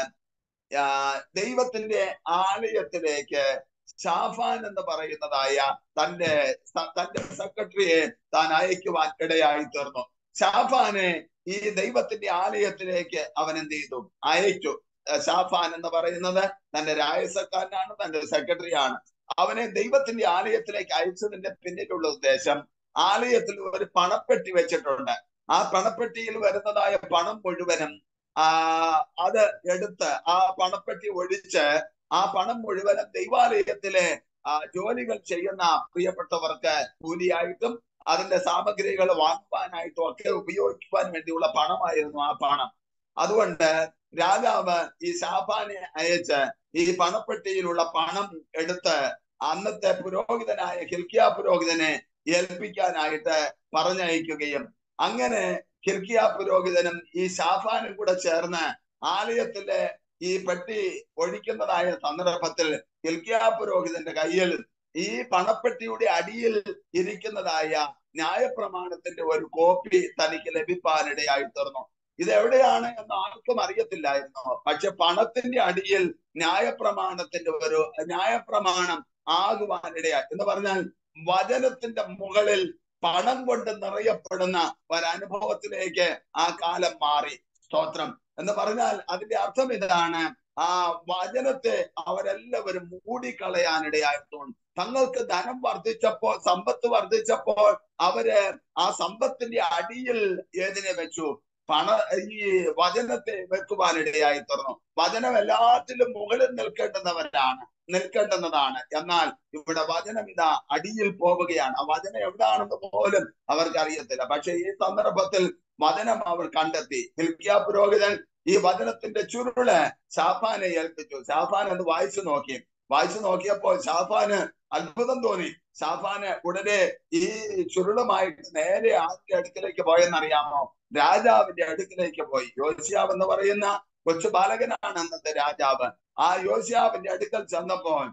S1: ദൈവത്തിന്റെ ആലയത്തിലേക്ക് ഷാഫാൻ എന്ന് പറയുന്നതായ തന്റെ തന്റെ സെക്രട്ടറിയെ താൻ അയക്കുവാൻ ഇടയായി തീർന്നു ഷാഫാനെ ഈ ദൈവത്തിന്റെ ആലയത്തിലേക്ക് അവൻ എന്ത് ചെയ്തു അയച്ചു ഷാഫാൻ എന്ന് പറയുന്നത് തന്റെ രായസക്കാരനാണ് തന്റെ സെക്രട്ടറിയാണ് അവനെ ദൈവത്തിന്റെ ആലയത്തിലേക്ക് അയച്ചതിന്റെ പിന്നിലുള്ള ഉദ്ദേശം ആലയത്തിൽ ഒരു പണപ്പെട്ടി വെച്ചിട്ടുണ്ട് ആ പണപ്പെട്ടിയിൽ വരുന്നതായ പണം മുഴുവനും ആ അത് എടുത്ത് ആ പണപ്പെട്ടി ഒഴിച്ച് ആ പണം മുഴുവനും ദൈവാലയത്തിലെ ജോലികൾ ചെയ്യുന്ന പ്രിയപ്പെട്ടവർക്ക് കൂലിയായിട്ടും അതിന്റെ സാമഗ്രികൾ വാങ്ങുവാനായിട്ടും ഒക്കെ ഉപയോഗിക്കുവാൻ വേണ്ടിയുള്ള പണമായിരുന്നു ആ പണം അതുകൊണ്ട് രാജാവ് ഈ ഷാഫാനെ അയച്ച് ഈ പണപ്പെട്ടിയിലുള്ള പണം എടുത്ത് അന്നത്തെ പുരോഹിതനായ ഹിൽക്കിയ പുരോഹിതനെ ഏൽപ്പിക്കാനായിട്ട് പറഞ്ഞയക്കുകയും അങ്ങനെ ഹിൽക്കിയ പുരോഹിതനും ഈ ഷാഫാനും കൂടെ ചേർന്ന് ആലയത്തിലെ ഈ പെട്ടി ഒഴിക്കുന്നതായ സന്ദർഭത്തിൽ ഹിൽക്കിയ പുരോഹിതന്റെ കയ്യിൽ ഈ പണപ്പെട്ടിയുടെ അടിയിൽ ഇരിക്കുന്നതായ ന്യായപ്രമാണത്തിന്റെ ഒരു കോപ്പി തനിക്ക് ലഭിക്കാനിടയായി തീർന്നു ഇത് എവിടെയാണ് എന്ന് ആർക്കും അറിയത്തില്ലായിരുന്നു പക്ഷെ പണത്തിന്റെ അടിയിൽ ന്യായപ്രമാണത്തിന്റെ ഒരു ന്യായപ്രമാണം ആകുവാനിടയായി എന്ന് പറഞ്ഞാൽ വചനത്തിന്റെ മുകളിൽ പണം കൊണ്ട് നിറയപ്പെടുന്ന ഒരനുഭവത്തിലേക്ക് ആ കാലം മാറി സ്തോത്രം എന്ന് പറഞ്ഞാൽ അതിന്റെ അർത്ഥം ഇതാണ് ആ വചനത്തെ അവരെല്ലാവരും മൂടിക്കളയാനിടയായിരുന്നു തങ്ങൾക്ക് ധനം വർദ്ധിച്ചപ്പോൾ സമ്പത്ത് വർദ്ധിച്ചപ്പോൾ അവര് ആ സമ്പത്തിന്റെ അടിയിൽ ഏതിനെ വെച്ചു പണ ഈ വചനത്തെ വെക്കുവാനിടയായി തീർന്നു വചനം എല്ലാത്തിലും മുകളിൽ നിൽക്കേണ്ടുന്നവരാണ് നിൽക്കേണ്ടുന്നതാണ് എന്നാൽ ഇവിടെ വചനം ഇതാ അടിയിൽ പോവുകയാണ് ആ വചനം എവിടാണെന്ന് പോലും അവർക്ക് അറിയത്തില്ല പക്ഷെ ഈ സന്ദർഭത്തിൽ വചനം അവർ കണ്ടെത്തി ഹിൽക്കിയ പുരോഹിതൻ ഈ വചനത്തിന്റെ ചുരുള് ഷാഫാനെ ഏൽപ്പിച്ചു ഷാഫാൻ അത് വായിച്ചു നോക്കി വായിച്ചു നോക്കിയപ്പോൾ ഷാഫാന് അത്ഭുതം തോന്നി ഷാഫാന് ഉടനെ ഈ ചുരുളുമായിട്ട് നേരെ ആരുടെ അടുക്കിലേക്ക് പോയെന്നറിയാമോ രാജാവിന്റെ അടുക്കിലേക്ക് പോയി യോശിയാവ് എന്ന് പറയുന്ന കൊച്ചു ബാലകനാണ് അന്നത്തെ രാജാവ് ആ യോശിയാവിന്റെ അടുക്കൽ ചെന്നപ്പോൾ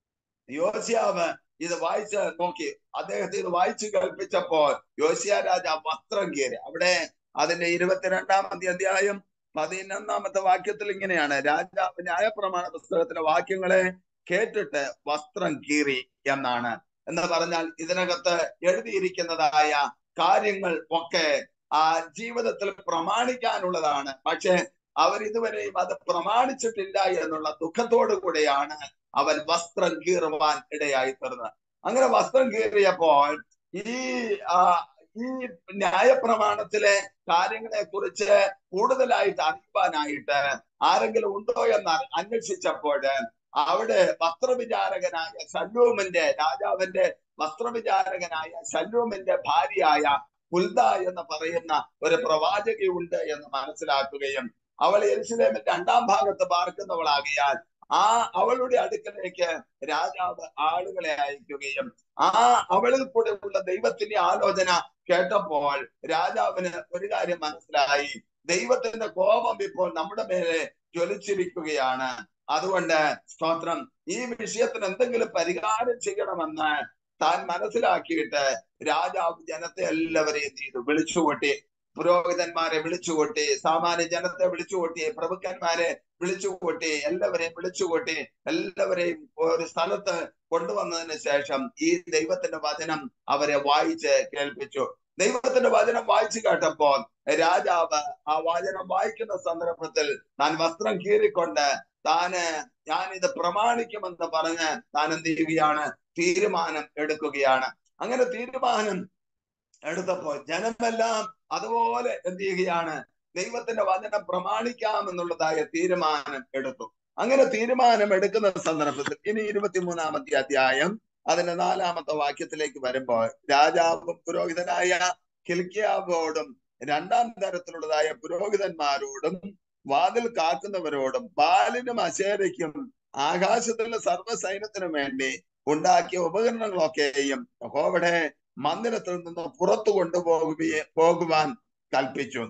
S1: യോശിയാവ് ഇത് വായിച്ച് നോക്കി അദ്ദേഹത്തെ ഇത് വായിച്ചു കേൾപ്പിച്ചപ്പോൾ യോശിയ രാജാവ് വസ്ത്രം കീറി അവിടെ അതിന്റെ ഇരുപത്തിരണ്ടാമത്തെ അധ്യായം പതിനൊന്നാമത്തെ വാക്യത്തിൽ ഇങ്ങനെയാണ് രാജാവ് ന്യായപ്രമാണ പുസ്തകത്തിലെ വാക്യങ്ങളെ കേട്ടിട്ട് വസ്ത്രം കീറി എന്നാണ് എന്ന് പറഞ്ഞാൽ ഇതിനകത്ത് എഴുതിയിരിക്കുന്നതായ കാര്യങ്ങൾ ഒക്കെ ആ ജീവിതത്തിൽ പ്രമാണിക്കാനുള്ളതാണ് പക്ഷെ അവർ ഇതുവരെയും അത് പ്രമാണിച്ചിട്ടില്ല എന്നുള്ള ദുഃഖത്തോടു കൂടെയാണ് അവൻ വസ്ത്രം കീറുവാൻ ഇടയായി തീർന്നത് അങ്ങനെ വസ്ത്രം കീറിയപ്പോൾ ഈ ആ ഈ ന്യായപ്രമാണത്തിലെ കാര്യങ്ങളെ കുറിച്ച് കൂടുതലായിട്ട് അറിയുവാനായിട്ട് ആരെങ്കിലും ഉണ്ടോ എന്ന് അന്വേഷിച്ചപ്പോൾ അവിടെ വസ്ത്രവിചാരകനായ ശല്ലൂമിന്റെ രാജാവിന്റെ വസ്ത്രവിചാരകനായ ശല്ലൂമിന്റെ ഭാര്യയായ കുൽദ എന്ന് പറയുന്ന ഒരു പ്രവാചകയുണ്ട് എന്ന് മനസ്സിലാക്കുകയും അവൾ എരുസലേമിന്റെ രണ്ടാം ഭാഗത്ത് പാർക്കുന്നവളാകിയാൽ ആ അവളുടെ അടുക്കലേക്ക് രാജാവ് ആളുകളെ അയക്കുകയും ആ അവളിൽ കൂടെ ഉള്ള ദൈവത്തിന്റെ ആലോചന കേട്ടപ്പോൾ രാജാവിന് ഒരു കാര്യം മനസ്സിലായി ദൈവത്തിന്റെ കോപം ഇപ്പോൾ നമ്മുടെ മേലെ ജ്വലിച്ചിരിക്കുകയാണ് അതുകൊണ്ട് സ്തോത്രം ഈ വിഷയത്തിന് എന്തെങ്കിലും പരിഹാരം ചെയ്യണമെന്ന് താൻ മനസ്സിലാക്കിയിട്ട് രാജാവ് ജനത്തെ എല്ലാവരെയും ചെയ്തു വിളിച്ചുകൂട്ടി പുരോഹിതന്മാരെ വിളിച്ചുകൂട്ടി സാമാന്യ ജനത്തെ വിളിച്ചുകൂട്ടി പ്രഭുക്കന്മാരെ വിളിച്ചുകൂട്ടി എല്ലാവരെയും വിളിച്ചുകൂട്ടി എല്ലാവരെയും ഒരു സ്ഥലത്ത് കൊണ്ടുവന്നതിന് ശേഷം ഈ ദൈവത്തിന്റെ വചനം അവരെ വായിച്ച് കേൾപ്പിച്ചു ദൈവത്തിന്റെ വചനം വായിച്ചു കേട്ടപ്പോൾ രാജാവ് ആ വചനം വായിക്കുന്ന സന്ദർഭത്തിൽ താൻ വസ്ത്രം കീറിക്കൊണ്ട് താന് ഞാൻ ഇത് പ്രമാണിക്കുമെന്ന് പറഞ്ഞ് താൻ എന്ത് ചെയ്യുകയാണ് തീരുമാനം എടുക്കുകയാണ് അങ്ങനെ തീരുമാനം എടുത്തപ്പോൾ ജനമെല്ലാം അതുപോലെ എന്ത് ചെയ്യുകയാണ് ദൈവത്തിന്റെ വചനം പ്രമാണിക്കാമെന്നുള്ളതായ തീരുമാനം എടുത്തു അങ്ങനെ തീരുമാനം എടുക്കുന്ന സന്ദർഭത്തിൽ ഇനി ഇരുപത്തിമൂന്നാമത്തെ അധ്യായം അതിന്റെ നാലാമത്തെ വാക്യത്തിലേക്ക് വരുമ്പോൾ രാജാവും പുരോഹിതനായ കിൽക്കിയാവോടും രണ്ടാം തരത്തിലുള്ളതായ പുരോഹിതന്മാരോടും വാതിൽ കാക്കുന്നവരോടും ബാലിനും അശേരയ്ക്കും ആകാശത്തിലുള്ള സർവ്വസൈന്യത്തിനും വേണ്ടി ഉണ്ടാക്കിയ ഉപകരണങ്ങളൊക്കെയും യഹോവയുടെ മന്ദിരത്തിൽ നിന്ന് പുറത്തു കൊണ്ടുപോകുകയെ പോകുവാൻ കൽപ്പിച്ചു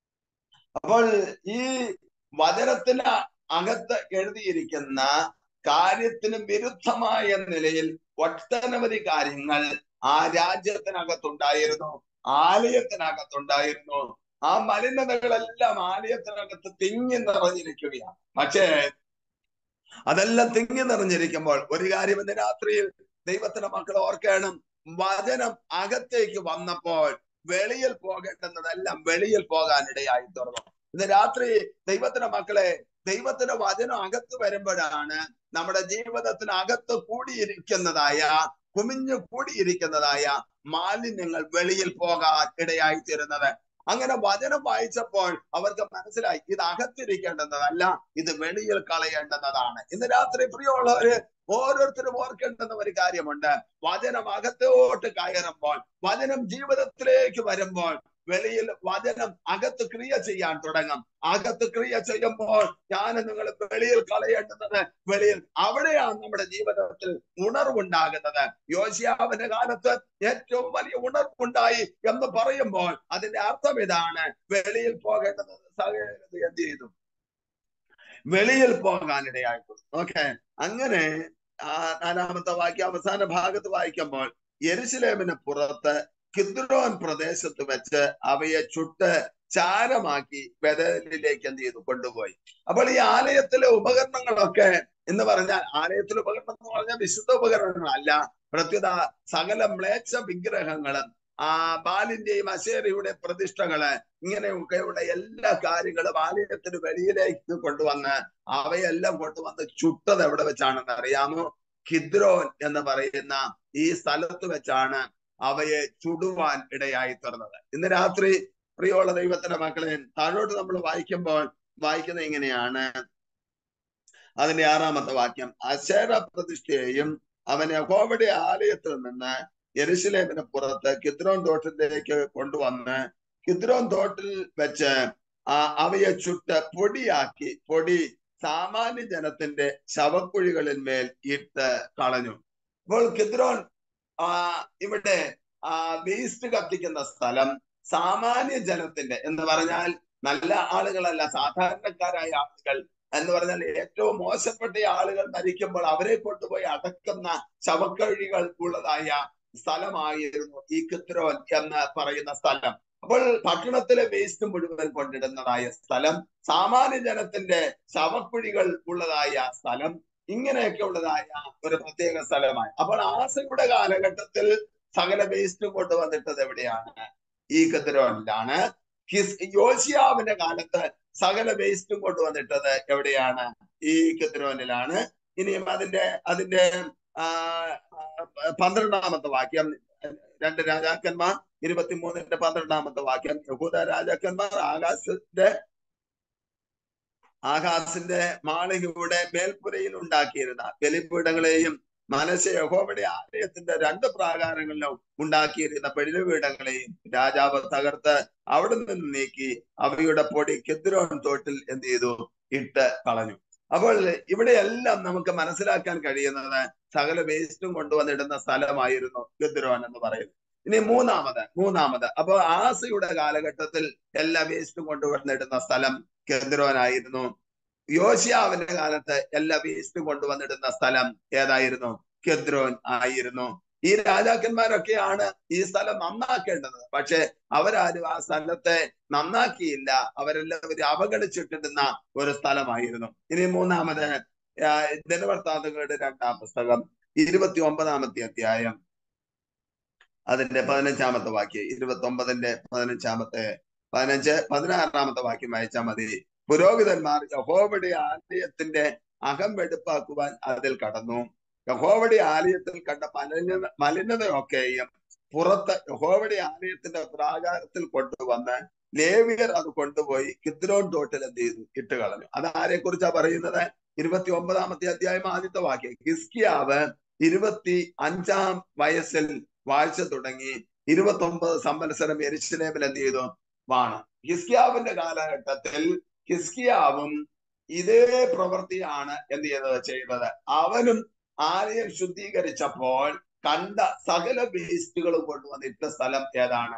S1: അപ്പോൾ ഈ വചനത്തിന് അകത്ത് എഴുതിയിരിക്കുന്ന കാര്യത്തിന് വിരുദ്ധമായ നിലയിൽ ഒട്ടനവധി കാര്യങ്ങൾ ആ രാജ്യത്തിനകത്തുണ്ടായിരുന്നു ആലയത്തിനകത്തുണ്ടായിരുന്നു ആ മലിനതകളെല്ലാം ആലയത്തിനകത്ത് തിങ്ങി നിറഞ്ഞിരിക്കുകയാണ് പക്ഷേ അതെല്ലാം തിങ്ങി നിറഞ്ഞിരിക്കുമ്പോൾ ഒരു കാര്യം ഇന്ന് രാത്രിയിൽ ദൈവത്തിന്റെ മക്കൾ ഓർക്കണം വചനം അകത്തേക്ക് വന്നപ്പോൾ വെളിയിൽ പോകേണ്ടുന്നതെല്ലാം വെളിയിൽ പോകാൻ ഇടയായി തുറന്നു ഇന്ന് രാത്രി ദൈവത്തിന്റെ മക്കളെ ദൈവത്തിന്റെ വചനം അകത്ത് വരുമ്പോഴാണ് നമ്മുടെ ജീവിതത്തിന് അകത്ത് കൂടിയിരിക്കുന്നതായ കുമിഞ്ഞു കൂടിയിരിക്കുന്നതായ മാലിന്യങ്ങൾ വെളിയിൽ പോകാൻ ഇടയായി തീരുന്നത് അങ്ങനെ വചനം വായിച്ചപ്പോൾ അവർക്ക് മനസ്സിലായി ഇത് അകത്തിരിക്കേണ്ടുന്നതല്ല ഇത് വെളിയിൽ കളയേണ്ടുന്നതാണ് ഇന്ന് രാത്രി പ്രിയമുള്ളവര് ഓരോരുത്തരും ഓർക്കേണ്ടുന്ന ഒരു കാര്യമുണ്ട് വചനം അകത്തോട്ട് കയറുമ്പോൾ വചനം ജീവിതത്തിലേക്ക് വരുമ്പോൾ വെളിയിൽ വചനം അകത്ത് ക്രിയ ചെയ്യാൻ തുടങ്ങും അകത്ത് ക്രിയ ചെയ്യുമ്പോൾ ഞാൻ നിങ്ങൾ വെളിയിൽ കളയേണ്ടുന്നത് വെളിയിൽ അവിടെയാണ് നമ്മുടെ ജീവിതത്തിൽ ഉണർവുണ്ടാകുന്നത് യോശിയാവിന്റെ കാലത്ത് ഏറ്റവും വലിയ ഉണർവുണ്ടായി എന്ന് പറയുമ്പോൾ അതിന്റെ അർത്ഥം ഇതാണ് വെളിയിൽ പോകേണ്ടത് സഹകരണത് എന്ത് ചെയ്തു വെളിയിൽ പോകാനിടയായിട്ടു ഓക്കെ അങ്ങനെ ആ നാലാമത്തെ വാക്യം അവസാന ഭാഗത്ത് വായിക്കുമ്പോൾ യെരുസലേമിന് പുറത്ത് കിദ്രോൻ പ്രദേശത്ത് വെച്ച് അവയെ ചുട്ട് ചാരമാക്കി ബദലിലേക്ക് എന്ത് ചെയ്തു കൊണ്ടുപോയി അപ്പോൾ ഈ ആലയത്തിലെ ഉപകരണങ്ങളൊക്കെ എന്ന് പറഞ്ഞാൽ ആലയത്തിലെ ഉപകരണം എന്ന് പറഞ്ഞാൽ വിശുദ്ധ ഉപകരണങ്ങളല്ല പ്രത്യുത സകല മ്ലേച്ഛ വിഗ്രഹങ്ങളും ആ ബാലിന്റെയും അശേരയുടെ പ്രതിഷ്ഠകള് ഇങ്ങനെയൊക്കെയുള്ള എല്ലാ കാര്യങ്ങളും ആലയത്തിന് വെളിയിലേക്ക് കൊണ്ടുവന്ന് അവയെല്ലാം കൊണ്ടുവന്ന് ചുട്ടത് എവിടെ വെച്ചാണെന്ന് അറിയാമോ ഖിദ്രോൻ എന്ന് പറയുന്ന ഈ സ്ഥലത്ത് വെച്ചാണ് അവയെ ചുടുവാൻ ഇടയായി തീർന്നത് ഇന്ന് രാത്രി പ്രിയമുള്ള ദൈവത്തിന്റെ മക്കളെ താഴോട്ട് നമ്മൾ വായിക്കുമ്പോൾ വായിക്കുന്നത് ഇങ്ങനെയാണ് അതിന്റെ ആറാമത്തെ വാക്യം അശേര പ്രതിഷ്ഠയെയും അവൻ യഹോവയുടെ ആലയത്തിൽ നിന്ന് യെരുശലേമിന് പുറത്ത് കിദ്രോൻ തോട്ടത്തിലേക്ക് കൊണ്ടുവന്ന് കിദ്രോൻ തോട്ടിൽ വെച്ച് ആ അവയെ ചുട്ട് പൊടിയാക്കി പൊടി സാമാന്യ ജനത്തിന്റെ ശവക്കുഴികളിന്മേൽ ഇട്ട് കളഞ്ഞു അപ്പോൾ കിദ്രോൻ ആ ഇവിടെ ആ വേസ്റ്റ് കത്തിക്കുന്ന സ്ഥലം സാമാന്യ ജനത്തിന്റെ എന്ന് പറഞ്ഞാൽ നല്ല ആളുകളല്ല സാധാരണക്കാരായ ആളുകൾ എന്ന് പറഞ്ഞാൽ ഏറ്റവും മോശപ്പെട്ട ആളുകൾ മരിക്കുമ്പോൾ അവരെ കൊണ്ടുപോയി അടക്കുന്ന ശവക്കഴികൾ ഉള്ളതായ സ്ഥലമായിരുന്നു ഈ കിത്രോൻ എന്ന് പറയുന്ന സ്ഥലം അപ്പോൾ പട്ടണത്തിലെ വേസ്റ്റ് മുഴുവൻ കൊണ്ടിടുന്നതായ സ്ഥലം സാമാന്യ ജനത്തിന്റെ ശവക്കുഴികൾ ഉള്ളതായ സ്ഥലം ഇങ്ങനെയൊക്കെ ഉള്ളതായ ഒരു പ്രത്യേക സ്ഥലമായി അപ്പോൾ ആസയുടെ കാലഘട്ടത്തിൽ സകല വേസ്റ്റും കൊണ്ടുവന്നിട്ടത് എവിടെയാണ് ഈ കത്തിരോനിലാണ് യോശിയാവിന്റെ കാലത്ത് സകല വേസ്റ്റും കൊണ്ടുവന്നിട്ടത് എവിടെയാണ് ഈ കത്തിരോനിലാണ് ഇനിയും അതിന്റെ അതിന്റെ ആ പന്ത്രണ്ടാമത്തെ വാക്യം രണ്ട് രാജാക്കന്മാർ ഇരുപത്തിമൂന്നിന്റെ പന്ത്രണ്ടാമത്തെ വാക്യം യഹൂദ രാജാക്കന്മാർ ആകാശത്തിന്റെ ആകാശിന്റെ മാളികയുടെ മേൽപ്പുരയിൽ ഉണ്ടാക്കിയിരുന്ന ബലിപീഠങ്ങളെയും മനസ്സ് യഹോവയുടെ ആലയത്തിന്റെ രണ്ട് പ്രാകാരങ്ങളിലും ഉണ്ടാക്കിയിരുന്ന പെഴുപീഠങ്ങളെയും രാജാവ് തകർത്ത് അവിടെ നിന്ന് നീക്കി അവയുടെ പൊടി കെദ്രോൻ തോട്ടിൽ എന്ത് ചെയ്തു ഇട്ട് കളഞ്ഞു അപ്പോൾ ഇവിടെയെല്ലാം നമുക്ക് മനസ്സിലാക്കാൻ കഴിയുന്നത് സകല വേസ്റ്റും കൊണ്ടുവന്നിടുന്ന സ്ഥലമായിരുന്നു ഗദ്രോൻ എന്ന് പറയുന്നത് ഇനി മൂന്നാമത് മൂന്നാമത് അപ്പൊ ആസയുടെ കാലഘട്ടത്തിൽ എല്ലാ വേസ്റ്റും കൊണ്ടുവന്നിടുന്ന സ്ഥലം കെദ്രോനായിരുന്നു യോശിയാവിന്റെ കാലത്ത് എല്ലാ വേസ്റ്റും കൊണ്ടുവന്നിടുന്ന സ്ഥലം ഏതായിരുന്നു കെദ്രോൻ ആയിരുന്നു ഈ രാജാക്കന്മാരൊക്കെയാണ് ഈ സ്ഥലം നന്നാക്കേണ്ടത് പക്ഷെ അവരാരും ആ സ്ഥലത്തെ നന്നാക്കിയില്ല അവരെല്ലാവരും അവഗണിച്ചിട്ടിരുന്ന ഒരു സ്ഥലമായിരുന്നു ഇനി മൂന്നാമത് ദിനവർത്താന്തങ്ങളുടെ രണ്ടാം പുസ്തകം ഇരുപത്തി ഒമ്പതാമത്തെ അധ്യായം അതിന്റെ പതിനഞ്ചാമത്തെ വാക്യം ഇരുപത്തി ഒമ്പതിന്റെ പതിനഞ്ചാമത്തെ പതിനഞ്ച് പതിനാറാമത്തെ വാക്യം വായിച്ചാൽ മതി പുരോഹിതന്മാർ യഹോവയുടെ ആലയത്തിന്റെ അകം വെടുപ്പാക്കുവാൻ അതിൽ കടന്നു യഹോവയുടെ ആലയത്തിൽ കണ്ട മലിന മലിനതയൊക്കെയും പുറത്ത് യഹോവയുടെ ആലയത്തിന്റെ പ്രാകാരത്തിൽ കൊണ്ടുവന്ന് ലേവിയർ അത് കൊണ്ടുപോയി കിദ്രോൺ തോട്ടിൽ എന്ത് ചെയ്തു ഇട്ട് കളഞ്ഞു അത് ആരെ കുറിച്ചാ പറയുന്നത് ഇരുപത്തി ഒമ്പതാമത്തെ അധ്യായം ആദ്യത്തെ വാക്യം ഹിസ്കിയാവ് ഇരുപത്തി അഞ്ചാം വയസ്സിൽ വാഴ്ച തുടങ്ങി ഇരുപത്തി ഒമ്പത് സംവത്സരം എരിശിലേമിൽ എന്ത് ചെയ്തു വാണ് ഹിസ്കിയാവിന്റെ കാലഘട്ടത്തിൽ ഹിസ്കിയാവും ഇതേ പ്രവൃത്തിയാണ് എന്ത് ചെയ്തത് ചെയ്തത് അവനും ആലയം ശുദ്ധീകരിച്ചപ്പോൾ കണ്ട സകല വേസ്റ്റുകളും കൊണ്ടുവന്നിട്ട സ്ഥലം ഏതാണ്